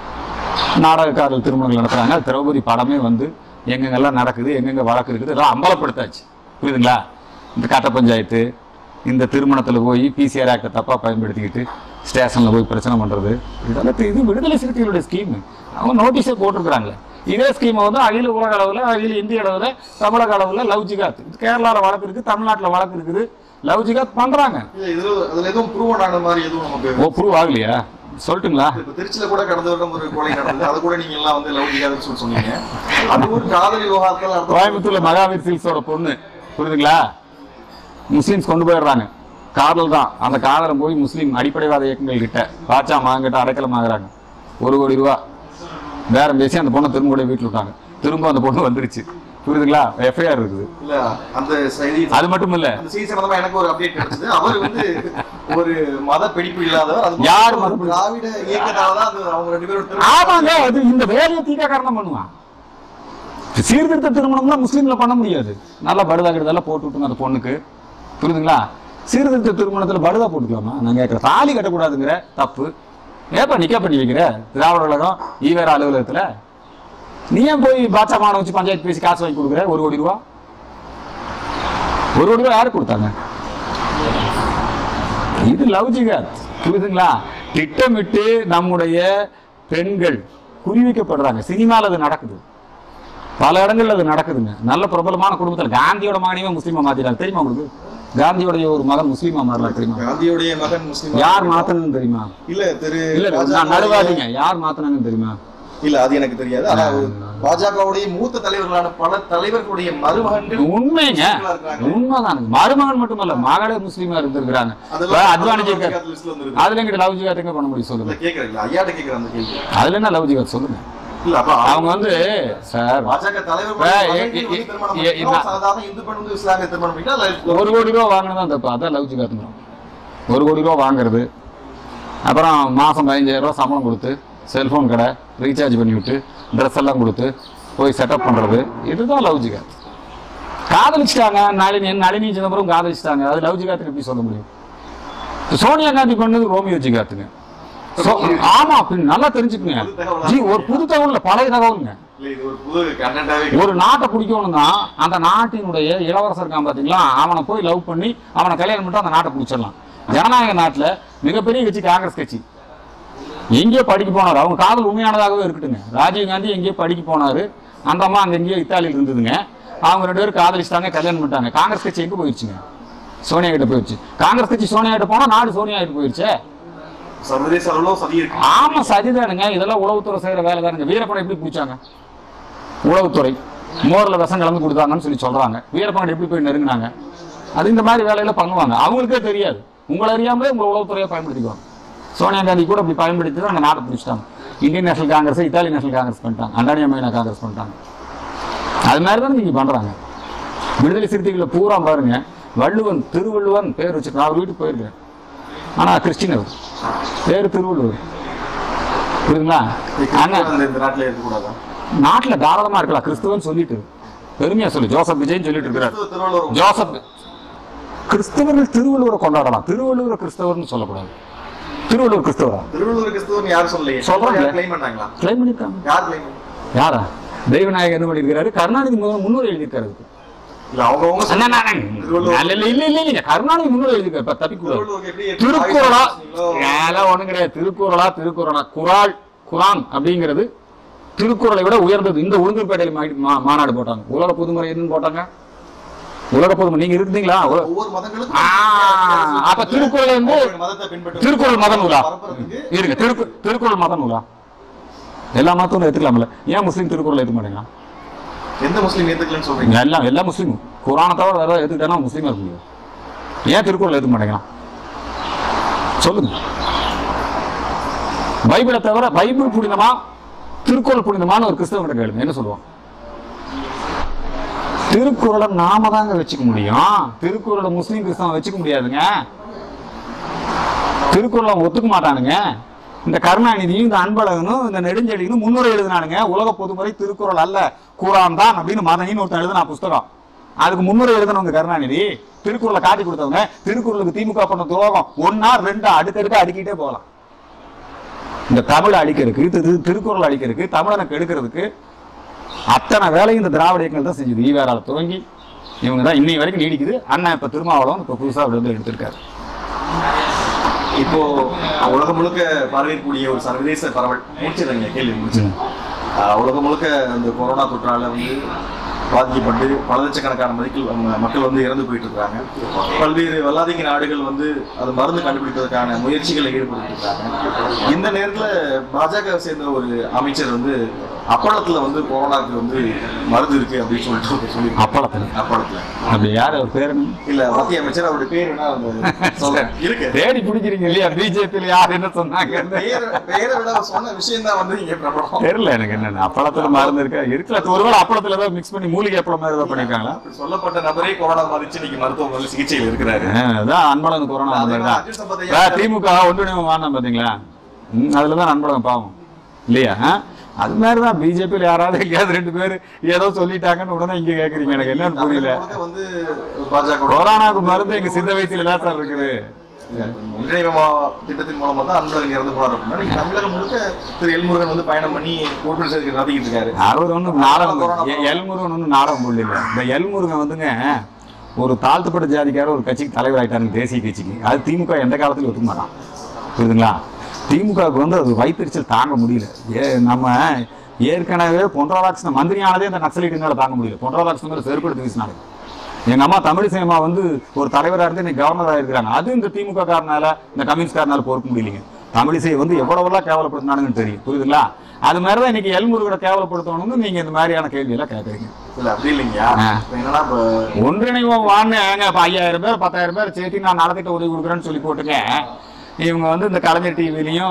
நாடக காதல் திருமணங்கள் நடத்துறாங்க அது திரௌபதி படமே வந்து எங்கெங்கெல்லாம் நடக்குது எங்கெங்க வழக்கு இருக்குது எல்லாம் அம்பலப்படுத்தாச்சு புரியுதுங்களா இந்த கட்ட பஞ்சாயத்து இந்த திருமணத்தில் போய் பிசிஆர் ஆக்டை தப்பாக பயன்படுத்திக்கிட்டு ஸ்டேஷனில் போய் பிரச்சனை பண்ணுறது இதெல்லாம் தி- இது விடுதலை சிறுத்தைகளுடைய ஸ்கீம் அவங்க நோட்டீஸே போட்டிருக்கிறாங்களே இதே ஸ்கீமை வந்து அகில உலக அளவில் அகில இந்திய அளவில் தமிழக அளவில் லவ் ஜிகாத் இது கேரளாவில் வழக்கு இருக்குது தமிழ்நாட்டில் வழக்கு இருக்குது லவ் ஜிகாத் பண்ணுறாங்க இல்ல இதுல அதுல எதுவும் ப்ரூவ் ஆன மாதிரி எதுவும் நமக்கு ஓ ப்ரூவ் ஆகலையா சொல்லட்டுங்களா இப்ப திருச்சியில கூட கடந்த வருடம் ஒரு கொலை நடந்தது அது கூட நீங்க எல்லாம் வந்து லவ் ஜிகாதுன்னு சொல்லி சொன்னீங்க அது ஒரு காதல் விவகாரத்தில் நடந்த கோயம்புத்தூர்ல மகாவீர் சில்ஸோட பொண்ணு புரியுதுங்களா முஸ்லிம்ஸ் கொண்டு போயிடுறாங்க காதல் தான் அந்த காதலை போய் முஸ்லீம் அடிப்படைவாத இயக்கங்கள் கிட்ட பாச்சா மகன் அடைக்கலம் ஆகுறாங்க ஒரு கோடி ரூபா பேரம் பேசி அந்த பொண்ணை திரும்ப கூட வீட்டில் விட்டாங்க திரும்ப அந்த பொண்ணு வந்துருச்சு புரியுதுங்களா எஃப்ஐஆர் இருக்குது இல்ல அந்த செய்தி அது மட்டும் இல்ல அந்த செய்தி சம்பந்தமா எனக்கு ஒரு அப்டேட் கிடைச்சது அவர் வந்து ஒரு மத பிடிப்பு இல்லாதவர் அது யார் ஒரு மத பிடிப்பு? திராவிட இயக்கத்தாலதான் அது அவங்க ரெண்டு பேரும் திருமணம் ஆமாங்க அது இந்த வேலையை தீக்க காரணம் பண்ணுவான் சீர்திருத்த திருமணம்லாம் முஸ்லீம்ல பண்ண முடியாது நல்லா படுதா கிடுதெல்லாம் போட்டு விட்டுங்க அந்த பொண்ணுக்கு புரியுதுங்களா சீர்திருத்த திருமணத்துல படுதா போட்டுக்கலாமா நான் கேட்கறேன் தாலி கட்டக்கூடாதுங்கிற தப்பு ஏப்பா நிக்க பண்ணி வைக்கிற திராவிட கழகம் ஈவேர அலுவலகத்துல நீ ஏன் போய் பாச்சா மானை வச்சு பஞ்சாயத்து பேசி காசு வாங்கி கொடுக்குற ஒரு கோடி ரூபா ஒரு கோடி ரூபா யாரு கொடுத்தாங்க இது லவ் ஜிகாத் புரியுதுங்களா திட்டமிட்டு நம்முடைய பெண்கள் குறிவிக்கப்படுறாங்க சினிமால அது நடக்குது பல இடங்கள்ல அது நடக்குதுங்க நல்ல பிரபலமான குடும்பத்துல காந்தியோட மகனையுமே முஸ்லீமா மாத்திட்டாங்க தெரியுமா உங்களுக்கு காந்தியோடைய ஒரு மகன் முஸ்லீமா மாறலாம் தெரியுமா காந்தியுடைய மகன் முஸ்லீம் யார் மாத்தணும்னு தெரியுமா இல்ல திரு இல்ல இல்ல, நான் நடுவாதீங்க யார் மாத்தினாங்கன்னு தெரியுமா இல்ல அது எனக்கு தெரியாது ஆனா ஒரு பாஜகவுடைய மூத்த தலைவர்களான பல தலைவர்களுடைய மருமகன்கள் உண்மைங்க முஸ்லீம்களா இருக்காங்க. உண்மைதானுங்க மருமகன் மட்டுமல்ல மகளே முஸ்லீமா இருந்திருக்கிறாங்க இப்ப அதெல்லாம் அத்வானிஜி அதெல்லாம் இருக்காரு லிஸ்ட்ல வந்துருக்கு அதுல எங்கிட்ட லவ் ஜிகாத் எங்க பண்ண முடியும் சொல்லுங்க இல்ல கேக்குறீங்களா ஐயாட்ட கேக்குற அந்த கேள்வி அதுல என்ன லவ் ஜிகாத் சொல்லுங்க இல்ல அப்ப அவங்க வந்து சார் பாஜக தலைவர் இப்ப மகன் எ- வந்து எ- திருமணம் எ- பண்ணிக்கணும். நான்- சாதாரண இந்து பெண் வந்து இஸ்லாமிய திருமணம் பண்ணிட்டா இல்ல ஒரு கோடி ரூபா வாங்கினதான் தப்பு அதான் லவ் ஜிகாத்துங்கிறோம் ஒரு கோடி ரூபா வாங்குறது அப்புறம் மாதம் பதினஞ்சாயிரம் ரூபா சம்பளம் கொடுத்து செல்ஃபோன் கடை ரீசார்ஜ் பண்ணி விட்டு ட்ரெஸ் எல்லாம் கொடுத்து போய் செட்டப் பண்ணுறது இதுதான் லவ் ஜிகாத் காதலிச்சிட்டாங்க நளினி நளினி சிதம்பரம் காதலிச்சிட்டாங்க அது லவ் ஜிகாத்துக்கு எப்படி சொல்ல முடியும் இப்ப சோனியா காந்தி பண்ணது ரோமியோ ஜிகாத்துங்க சோ- ஆமா பின் நல்லா தெரிஞ்சுக்குங்க ஜி ஒரு புது தகவல் இல்ல, பழைய தகவலுங்க இல்ல இது ஒரு புது கண்டென்ட்டாவே ஒரு நாட்டை பிடிக்கணும்னா அந்த நாட்டினுடைய இளவரசர் இருக்கான் பாத்தீங்களா அவனை போய் லவ் பண்ணி அவனை கல்யாணம் பண்ணிட்டு அந்த நாட்டை பிடிச்சிடலாம் ஜனநாயக நாட்டுல மிகப்பெரிய கட்சி காங்கிரஸ் கட்சி எங்கேயோ படிக்க போனார் அவங்க காதல் உண்மையானதாகவே இருக்கட்டுங்க ராஜீவ் காந்தி எங்கேயோ படிக்க போனாரு அந்த அம்மா அங்க எங்கேயோ இத்தாலியில் இருந்ததுங்க அவங்க ரெண்டு பேரும் காதலிச்சிட்டாங்க கல்யாணம் பண்ணிட்டாங்க காங்கிரஸ் கட்சி எங்க போயிடுச்சுங்க சோனியா கிட்ட போயிடுச்சு காங்கிரஸ் கட்சி சோனியா கிட்ட போனா நாடு சோனியா கிட்ட போயிடுச்சே சர்வதேச அளவுல சதி இருக்கு ஆமா சரிதானுங்க இதெல்லாம் உளவுத்துறை செய்யற வேலை தானுங்க வீரப்பனை எப்படி பிடிச்சாங்க உளவுத்துறை மோர்ல விஷம் கலந்து கொடுத்தாங்கன்னு சொல்லி சொல்றாங்க வீரப்பனை எப்படி போய் நெருங்கினாங்க அது இந்த மாதிரி வேலையில பண்ணுவாங்க அவங்களுக்கே தெரியாது உங்களை அறியாமலே உங்களை உளவுத்துறையை பயன்படுத்திக்குவாங்க சோனியா காந்தி கூட அப்படி பயன்படுத்தி தான் அந்த நாட்டை பிடிச்சிட்டாங்க Indian national congress Italy national congress பண்ணிட்டாங்க அண்டானியா மைனா காங்கிரஸ் பண்ணிட்டாங்க அது மாதிரி தானே நீங்க பண்றாங்க விடுதலை சிறுத்தைகளை பூரா பாருங்க வள்ளுவன் திருவள்ளுவன் பேர் வச்சுட்டு நான் அவர் வீட்டுக்கு போயிருக்கேன் ஆனா கிறிஸ்டின் அவர் பேர் திருவள்ளுவர் புரியுதுங்களா ஆனா இந்த இந்த நாட்டுல இருக்கக்கூடாதா நாட்டுல தாராளமா இருக்கலாம் கிறிஸ்துவன் சொல்லிட்டு பெருமையா சொல்லு ஜோசப் விஜயன் சொல்லிட்டு இருக்கிறார் கிறிஸ்துவ திருவள்ளுவர் ஜோசப் கிறிஸ்தவர்கள் திருவள்ளுவரை கொண்டாடலாம் திருவள்ளுவர் கிறிஸ்தவர்னு சொல்லக்கூடாது திருவள்ளுவர் கிறிஸ்தவரா திருவள்ளுவர் கிறிஸ்துவன் யாரும் சொல்லலையே சொல்றாங்க. கிளைம் பண்ணாங்களா கிளைம் பண்ணிருக்காங்க யார் கிளைம் யாரா தெய்வநாயகர் என்ன பண்ணியிருக்காரு கருணாநிதி முதல்ல முன்னுரை எழுதியிருக்காரு அதுக்கு. இல்ல அவங்கவங்க அண்ணா, அண்ணா, அண்ணா. இல்ல இல்ல இல்ல இல்ல இல்ல கருணாநிதி முன்னுரை எழுதியிருக்காரு இப்ப தப்பிக்கூடாது திருவள்ளுவருக்கு எப்படி திருக்குறளா சொன்னீங்களோ, அதெல்லாம் ஒண்ணும் கிடையாது திருக்குறளா திருக்குறளா குரால் குரான் அப்படிங்கிறது திருக்குறளை விட உயர்ந்தது இந்த உளுந்தூர்பேட்டையில் மா- மா- மாநாடு போட்டாங்க உலக பொதுமுறை என்னன்னு போட்டாங்க உலக பொதுமுறை நீங்க இருந்தீங்களா உல- ஒவ்வொரு மதங்களுக்கும் ஆ, அப்ப திருக்குறள் வந்து அவங்களுடைய மதத்தை பின்பற்றும் திருக்குறள் மத நூலா பரப்புறதுக்கு இருங்க திருக்கு திருக்குறள் மத நூலா எல்லா மதத்தும் ஏத்துக்கலாம்ல ஏன் முஸ்லீம் திருக்குறள் ஏத்துக்க மாட்டேங்கிறான் எந்த முஸ்லீம் ஏத்துக்கலன்னு சொல்றீங்க எல்லாம் எல்லா முஸ்லீமும் குரானை தவிர வேற ஏத்துக்கிட்டா முஸ்லீமா இருக்க முடியும் ஏன் திருக்குறள் ஏத்துக்க மாட்டேங்கிறான் சொல்லுங்க பைபிளை தவிர பைபிள் புனிதமா திருக்குறள் புனிதமான ஒரு கிறிஸ்தவங்கிட்ட கேளுங்க என்ன சொல்லுவான் திருக்குறளை நாம தாங்க வச்சுக்க முடியும் திருக்குறளை முஸ்லீம் கிறிஸ்தவன் வச்சுக்க முடியாதுங்க திருக்குறளை அவன் ஒத்துக்க மாட்டானுங்க இந்த கருணாநிதியும் இந்த அன்பழகனும் இந்த நெடுஞ்செழியனும் முன்னுரை எழுதினானுங்க உலக பொதுமுறை திருக்குறள் அல்ல குரான் தான் அப்படின்னு மதனின்னு ஒருத்தன் எழுதினா புஸ்தகம் அதுக்கு முன்னுரை எழுதினவங்க கருணாநிதி திருக்குறளை காட்டி கொடுத்தவங்க திருக்குறளுக்கு திமுக பண்ண துரோகம் ஒன்னா ரெண்டா அடுக்கடுக்க அடுக்கிட்டே போகலாம் இந்த தமிழை அழிக்கிறதுக்கு திரு- திருக்குறள் அழிக்கிறதுக்கு தமிழனை கெடுக்கிறதுக்கு அத்தனை வேலையும் இந்த திராவிட இயக்கங்கள் தான் செஞ்சது ஈவேரால துவங்கி இவங்க தான் இன்னை வரைக்கும் நீடிக்குது அண்ணன் இப்ப திருமாவளவன் இப்ப புதுசா அவர் வந்து எடுத்திருக்காரு இப்போ உலகம் முழுக்க பரவிக்கூடிய ஒரு சர்வதேச பரவல் முடிச்சிருங்க கேள்வி முடிச்சு உலகம் முழுக்க அந்த கொரோனா தொற்றால வந்து பாதிக்கப்பட்டு பல லட்சக்கணக்கான மதிக்கல் ம- மக்கள் வந்து இறந்து போயிட்டு இருக்காங்க பல்வேறு வல்லாதிக்க நாடுகள் வந்து அது மருந்து கண்டுபிடிப்பதற்கான முயற்சிகளை ஈடுபட்டு இருக்காங்க இந்த நேரத்துல பாஜக சேர்ந்த ஒரு அமைச்சர் வந்து அப்பளத்துல வந்து கொரோனாக்கு வந்து மருந்து இருக்கு அப்படின்னு சொல்லிட்டு சொல்லி அப்பளத்துல அப்பளத்துல அப்படி யார் அவர் பேர் என்ன? இல்ல மத்திய அமைச்சர் அவருடைய பேர் என்ன அந்த சொல்றேன் இருக்கு தேடி பிடிக்கிறீங்க இல்லையா பிஜேபியில யார் என்ன சொன்னாங்க பெயர் பெயரை விட அவர் சொன்ன விஷயம் தான் வந்து இங்க பிரபலம் தெரியல எனக்கு என்ன அப்பளத்துல மருந்து இருக்கா இருக்குல்ல ஒருவேளை அப்பளத்துல ஏதாவது மிக்ஸ் பண்ணி மூலிகை அப்பளம் மாதிரி ஏதாவது பண்ணிருக்காங்களா அப்படி சொல்லப்பட்ட நபரே கொரோனா பாதிச்சு இன்னைக்கு மருத்துவமனையில் சிகிச்சையில் இருக்கிறாரு அதான் அன்பழகன் கொரோனா அதே வந்தது மாதிரி தான் அர்ஜுன் சம்பத்தையா திமுக ஒன்றிணைவு வாங்கினா பாத்தீங்களா ம், அதுலதான் அன்பழகன் பாவம் இல்லையா ஆ? அது மாதிரிதான் பிஜேபியில் யாராவது எங்கேயாவது ரெண்டு பேர் ஏதோ சொல்லிட்டாங்கன்னு உடனே இங்க கேக்குறீங்க எனக்கு என்னன்னு புரியல தமிழகம் முழுக்க வந்து பாஜக கொரோனாவுக்கு மருந்து எங்க சித்த வயசுல தான் சார் இருக்குது ஒன்றிணைவு மா- திட்டத்தின் மூலமா தான் அன்பழகன் இறந்து போறாரு அப்படின்னா இன்னைக்கு தமிழகம் முழுக்க திரு எல்முருகன் வந்து பயணம் பண்ணி உறுப்பினர் சேர்க்கை நடத்திக்கிட்டு இருக்காரு அவர் ஒன்றும் நாடகம் எ- எல்முருகன் ஒன்றும் நாடகம் போடல இந்த எல்முருகன் வந்துங்க ஒரு தாழ்த்தப்பட்ட ஜாதிக்கார ஒரு கட்சிக்கு தலைவர் ஆயிட்டாருங்க தேசிய கட்சிக்கு அது திமுக எந்த காலத்துலயும் ஒத்துக்க மாட்டான் புரியுதுங்களா திமுகவுக்கு வந்து அது வைத்தறிச்சல் தாங்க முடியல ஏ நம்ம ஏற்கனவே பொன்ராதாகிருஷ்ணன் மந்திரி ஆனதே அந்த நக்சலைட்டுனால தாங்க முடியல பொன்ராதாகிருஷ்ணன் மேல செருப்படுத்தி வீசினாங்க எங்க அம்மா தமிழிசையம்மா வந்து ஒரு தலைவரா இருந்து இன்னைக்கு கவர்னரா இருக்கிறாங்க அது இந்த திமுக காரனால இந்த கம்யூனிஸ்ட் காரனால பொறுக்க முடியலைங்க தமிழிசையை வந்து எவ்வளவெல்லாம் கேவலப்படுத்தினானுங்கன்னு தெரியும் புரியுதுங்களா அது மாதிரிதான் இன்னைக்கு எல்முருகனை கேவலப்படுத்தணும்னு நீங்க இந்த மாதிரியான கேள்வி எல்லாம் கேட்குறீங்க இல்ல அப்படி இல்லைங்கய்யா ஆ. இப்ப என்னன்னா இப்ப ஒன்றிணைவோம் வாங்க ஏங்க இப்ப ஐயாயிரம் பேர் பத்தாயிரம் பேர் சேர்த்து நான் நலத்திட்ட உதவி கொடுக்குறேன்னு சொல்லி போட்டுங்க இவங்க வந்து இந்த கலைஞர் டிவிலையும்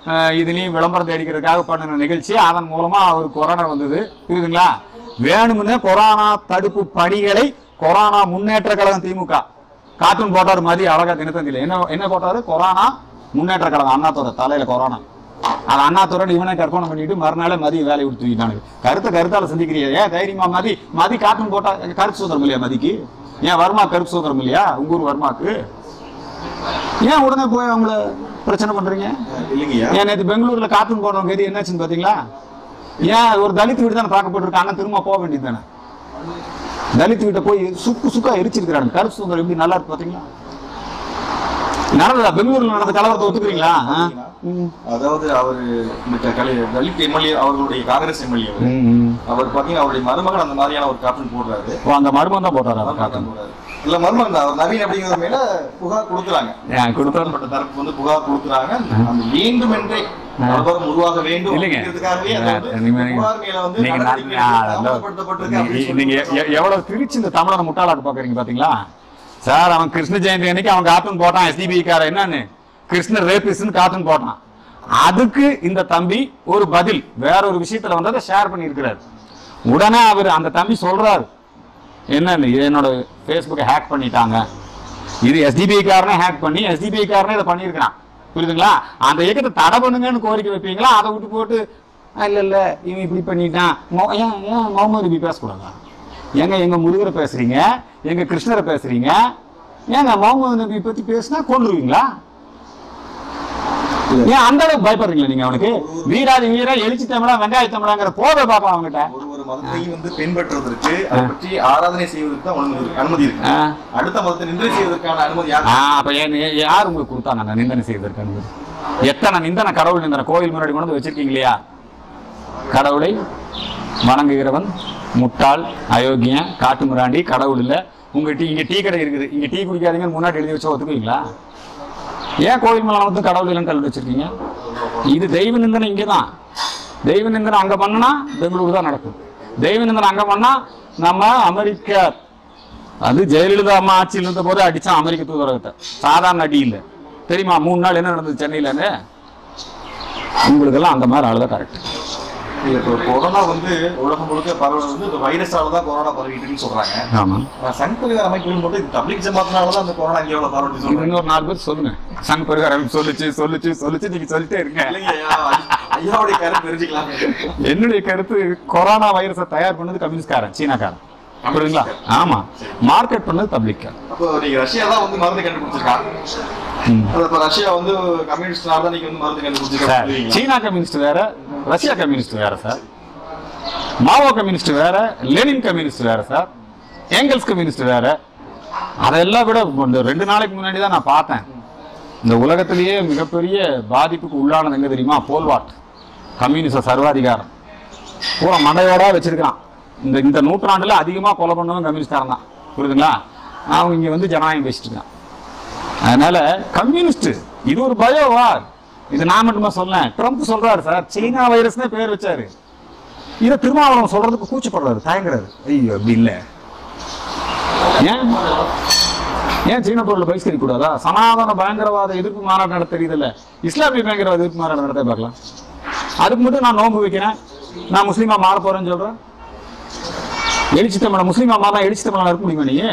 அஹ், இதுலயும் விளம்பரம் தேடிக்கிறதுக்காக பண்ணின நிகழ்ச்சி அதன் மூலமா அவர் கொரோனா வந்தது புரியுதுங்களா வேணும்னே கொரோனா தடுப்பு பணிகளை கொரோனா முன்னேற்ற கழகம் திமுக கார்ட்டூன் போட்டாரு மாதிரி அழகா தினத்தந்தியில என்ன என்ன போட்டாரு கொரோனா முன்னேற்ற கழகம் அண்ணாத்தோட தலையில கொரோனா அது அண்ணாத்துறை இவனை கற்பனை பண்ணிட்டு மறுநாளே மதி வேலையை விட்டு தூக்கிட்டானுங்க கருத்தை கருத்தால சந்திக்கிறியா ஏன் தைரியமா மதி மதி கார்ட்டூன் போட்டா கருப்பு சுதந்திரம் இல்லையா மதிக்கு ஏன் வருமா கருப்பு சுதந்திரம் இல்லையா உங்க ஊர் வருமாக்கு ஏன் உடனே போய் அவங்கள பிரச்சனை பண்றீங்க இல்லைங்கய்யா ஏன் நேற்று பெங்களூர்ல கார்ட்டூன் போடுறவங்க எது என்னாச்சுன்னு பாத்தீங்களா ஏன் ஒரு தலித் வீடு தானே தாக்கப்பட்டிருக்கு அண்ணன் திரும்ப போக வேண்டியது தானே தலித் வீட்டை போய் சுக்கு சுக்கா எரிச்சிருக்கிறாங்க கருப்பு சுதந்திரம் எப்படி நல்லா இருக்கு பாத்தீங்களா நடந்ததா பெங்களூர்ல நடந்த கலவரத்தை ஒத்துக்கிறீங்களா ஆ? ம். அதாவது அவரு இந்த கலை தலித் எம்எல்ஏ அவர்களுடைய காங்கிரஸ் எம்எல்ஏ அவர் ம், ம். அவர் பாத்தீங்கன்னா அவருடைய மருமகன் அந்த மாதிரியான ஒரு கார்ட்டூன் போடுறாரு ஓ, அந்த மருமகன் தான் போட்டாரா அந்த கார்ட்டூன் கார்ட்டூன் போடுறாரு இல்ல மருமகன் தான் அவர் நவீன் அப்படிங்கிற மேல புகார் கொடுக்குறாங்க ஏன் கொடுத்தாரு சம்பந்தப்பட்ட தரப்பு வந்து புகார் கொடுக்குறாங்க அந்த வேண்டும் என்றே கலவரம் உருவாக வேண்டும் இல்லைங்க. அப்படிங்கிறதுக்காகவே அது வந்து நீங்க- இந்த புகார் மேல வந்து நீங்க நான்- நடவடிக்கை ஆ, எடுத்து அதான். அமல்படுத்தப்பட்டிருக்கு அப்படின்னு நீங்க- சொல்லி நீங்க எ- எவ்வளவு திருச்சி இந்த தமிழனை முட்டாளாக்க பாக்குறீங்க பாத்தீங்களா சார் அவன் கிருஷ்ண ஜெயந்தி அன்னைக்கு அவன் கார்ட்டூன் போட்டான் எஸ்டிபி கார என்னன்னு கிருஷ்ண ரேபிஸ்ட்னு கார்ட்டூன் போட்டான் அதுக்கு இந்த தம்பி ஒரு பதில் வேற ஒரு விஷயத்துல வந்து அதை ஷேர் பண்ணியிருக்கிறார் உடனே அவர் அந்த தம்பி சொல்றாரு என்னன்னு என்னோட ஃபேஸ்புக்கை ஹேக் பண்ணிட்டாங்க இது எஸ்டிபிஐ காரனே ஹேக் பண்ணி எஸ்டிபிஐ காரனே இதை பண்ணியிருக்கிறான் புரியுதுங்களா அந்த இயக்கத்தை தடை பண்ணுங்கன்னு கோரிக்கை வைப்பீங்களா அதை விட்டு போட்டு "ஆ, இல்ல இல்ல இவன் இப்படி பண்ணிட்டான் மொ- ஏன் ஏன் முகமது நபி பேசக்கூடாதா ஏங்க எங்க முருகரை பேசுறீங்க எங்க கிருஷ்ணரை பேசுறீங்க ஏங்க முகமது நபி பத்தி பேசினா கொண்டுருவீங்களா ஏன் அந்த அளவுக்கு பயப்படுறீங்களா நீங்க அவனுக்கு வீராதி வீரா எழுச்சி தமிழா வெங்காய தமிழாங்கிற போதை பாப்பா அவங்ககிட்ட ஒரு ஒரு மதத்தையும் வந்து பின்பற்றுவதற்கு அதை பற்றி ஆராதனை செய்வதற்கு தான் அனுமதி இருக்கு- அனுமதி இருக்கு ஆ. அடுத்த மதத்தை நின்று செய்வதற்கான அனுமதி யார் ஆ, அப்ப ஏன் ஏ- யார் உங்களுக்கு கொடுத்தாங்க அந்த நிந்தனை செய்வதற்கு அனுமதி? எத்தனை நிந்தனை கடவுள் நிந்தனை கோயில் முன்னாடி கொண்டு வந்து வச்சிருக்கீங்க இல்லையா கடவுளை வணங்குகிறவன் முட்டாள் அயோக்கியன் காட்டு மிராண்டி கடவுள் இல்ல உங்க டீ இங்க டீ கடை இருக்குது இங்க டீ குடிக்காதீங்கன்னு முன்னாடி எழுதி வச்சா ஒத்துக்குவீங்களா ஏன் கோயில் மேல வந்து கடவுள் இல்லைன்னு கல்வி வச்சிருக்கீங்க இது தெய்வ நிந்தனை இங்கதான் தெய்வ நிந்தனை அங்க பண்ணனா பெங்களூர் தான் நடக்கும் தெய்வ நிந்தனை அங்க பண்ணா நம்ம அமெரிக்கா அது ஜெயலலிதா அம்மா ஆட்சியில் இருந்த போது அடிச்சான் அமெரிக்க தூதரகத்தை சாதாரண அடி இல்லை தெரியுமா மூணு நாள் என்ன நடந்தது சென்னையில உங்களுக்கெல்லாம் அந்த மாதிரி ஆளுதான் கரெக்ட் இல்ல இப்போ கொரோனா வந்து உலகம் முழுக்க பரவுறது வந்து இந்த வைரஸால தான் கொரோனா பரவிட்டு இருக்குன்னு சொல்றாங்க ஆமா ஆனா, சங் பரிவார அமைப்புகள் மட்டும் இது தப்லீக் ஜமாத்னால தான் அந்த கொரோனா இங்கே எவ்வளவு பரவுது இது சொல்றாங்க இன்னொரு நாலு பேர் சொல்லுங்க சங்க பரிகாரம் சொல்லுச்சு சொல்லுச்சு சொல்லுச்சு நீங்க சொல்லிட்டே இருங்க இல்லைங்க ஐயா, ஐயாவுடைய கருத்து தெரிஞ்சுக்கலாம் என்னுடைய கருத்து கொரோனா வைரஸை தயார் பண்ணது கம்யூனிஸ்ட்காரன் சீனாக்காரன் புரியுதுங்களா ஆமா மார்க்கெட் பண்ணது பப்ளிக்காரன் அப்போ நீங்க ரஷ்யா தான் வந்து மருந்து கண்டுபிடிச்சிருக்காங்க ம். அது அப்ப ரஷ்யா வந்து கம்யூனிஸ்ட்னால தான் நீங்க வந்து மருந்து சார் கண்டுபிடிச்சிருக்காங்க சீனா கம்யூனிஸ்ட் வேற ரஷ்யா கம்யூனிஸ்ட் வேற சார் மாவோ கம்யூனிஸ்ட் வேற லெனின் கம்யூனிஸ்ட் வேற சார் ஏங்கல்ஸ் கம்யூனிஸ்ட் வேற அதெல்லாம் விட இந்த ரெண்டு நாளைக்கு முன்னாடி தான் நான் பார்த்தேன் இந்த உலகத்திலேயே மிகப்பெரிய பாதிப்புக்கு உள்ளானது எங்க தெரியுமா போல்வாட் கம்யூனிச சர்வாதிகாரம் பூரா மண்டையோட வச்சிருக்கிறான் இந்த இந்த நூற்றாண்டுல அதிகமா கொலை பண்ணவன் கம்யூனிஸ்டாரன் தான் புரியுதுங்களா அவங்க இங்க வந்து ஜனநாயகம் பேசிட்டு இருக்கான் அதனால கம்யூனிஸ்ட் இது ஒரு பயோவார் இது நான் மட்டுமா சொன்னேன் ட்ரம்ப் சொல்றாரு சார் சீனா வைரஸ்னே பேர் வச்சாரு இதை திருமாவளவன் சொல்றதுக்கு கூச்சப்படுறாரு தயங்குறாரு ஐயோ அப்படி இல்ல ஏன் ஏன் சீன பொருள் பகிஷ்கரிக்க கூடாதா சனாதன பயங்கரவாத எதிர்ப்பு மாநாடு நடத்த தெரியுதுல்ல இஸ்லாமிய பயங்கரவாத எதிர்ப்பு மாநாடு நடத்த பார்க்கலாம் அதுக்கு மட்டும் நான் நோன்பு வைக்கிறேன் நான் முஸ்லீமா மாற போறேன்னு சொல்றேன் எழுச்சி தமிழ முஸ்லீமா மாறா எழுச்சி தமிழா இருக்க முடியுமா நீங்க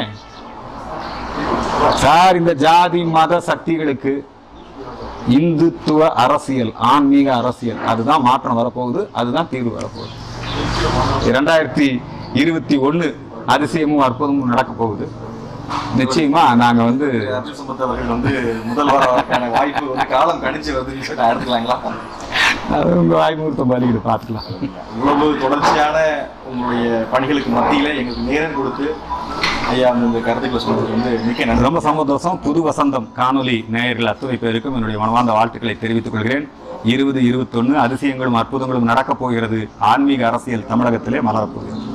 சார் இந்த ஜாதி மத சக்திகளுக்கு இந்துத்துவ அரசியல் ஆன்மீக அரசியல் அதுதான் மாற்றம் வரப்போகுது அதுதான் தீர்வு வரப்போகுது இரண்டாயிரத்தி இருபத்தி ஒண்ணு அதிசயமும் அற்புதமும் நடக்க போகுது நிச்சயமா நாங்க வந்து அர்ஜுன் சம்பத் அவர்கள் வந்து முதல்வரான வாய்ப்பு வந்து காலம் கணிச்சு வருதுன்னு சொல்லி எடுத்துக்கலாங்களா அது உங்க வாய்மூர்த்தம் பலியிடு பார்த்துக்கலாம் இவ்வளவு தொடர்ச்சியான உங்களுடைய பணிகளுக்கு மத்தியில எங்களுக்கு நேரம் கொடுத்து ஐயா வந்து இந்த கருத்துக்களை சொன்னதுக்கு வந்து மிக்க நன்றி ரொம்ப சந்தோஷம் புது வசந்தம் காணொலி நேயர்கள் அத்துணை பேருக்கும் என்னுடைய மனவார்ந்த வாழ்த்துக்களை தெரிவித்துக் கொள்கிறேன் இருபது இருபத்தொன்னு அதிசயங்களும் அற்புதங்களும் நடக்கப் போகிறது ஆன்மீக அரசியல் தமிழகத்திலே மலரப் போகிறது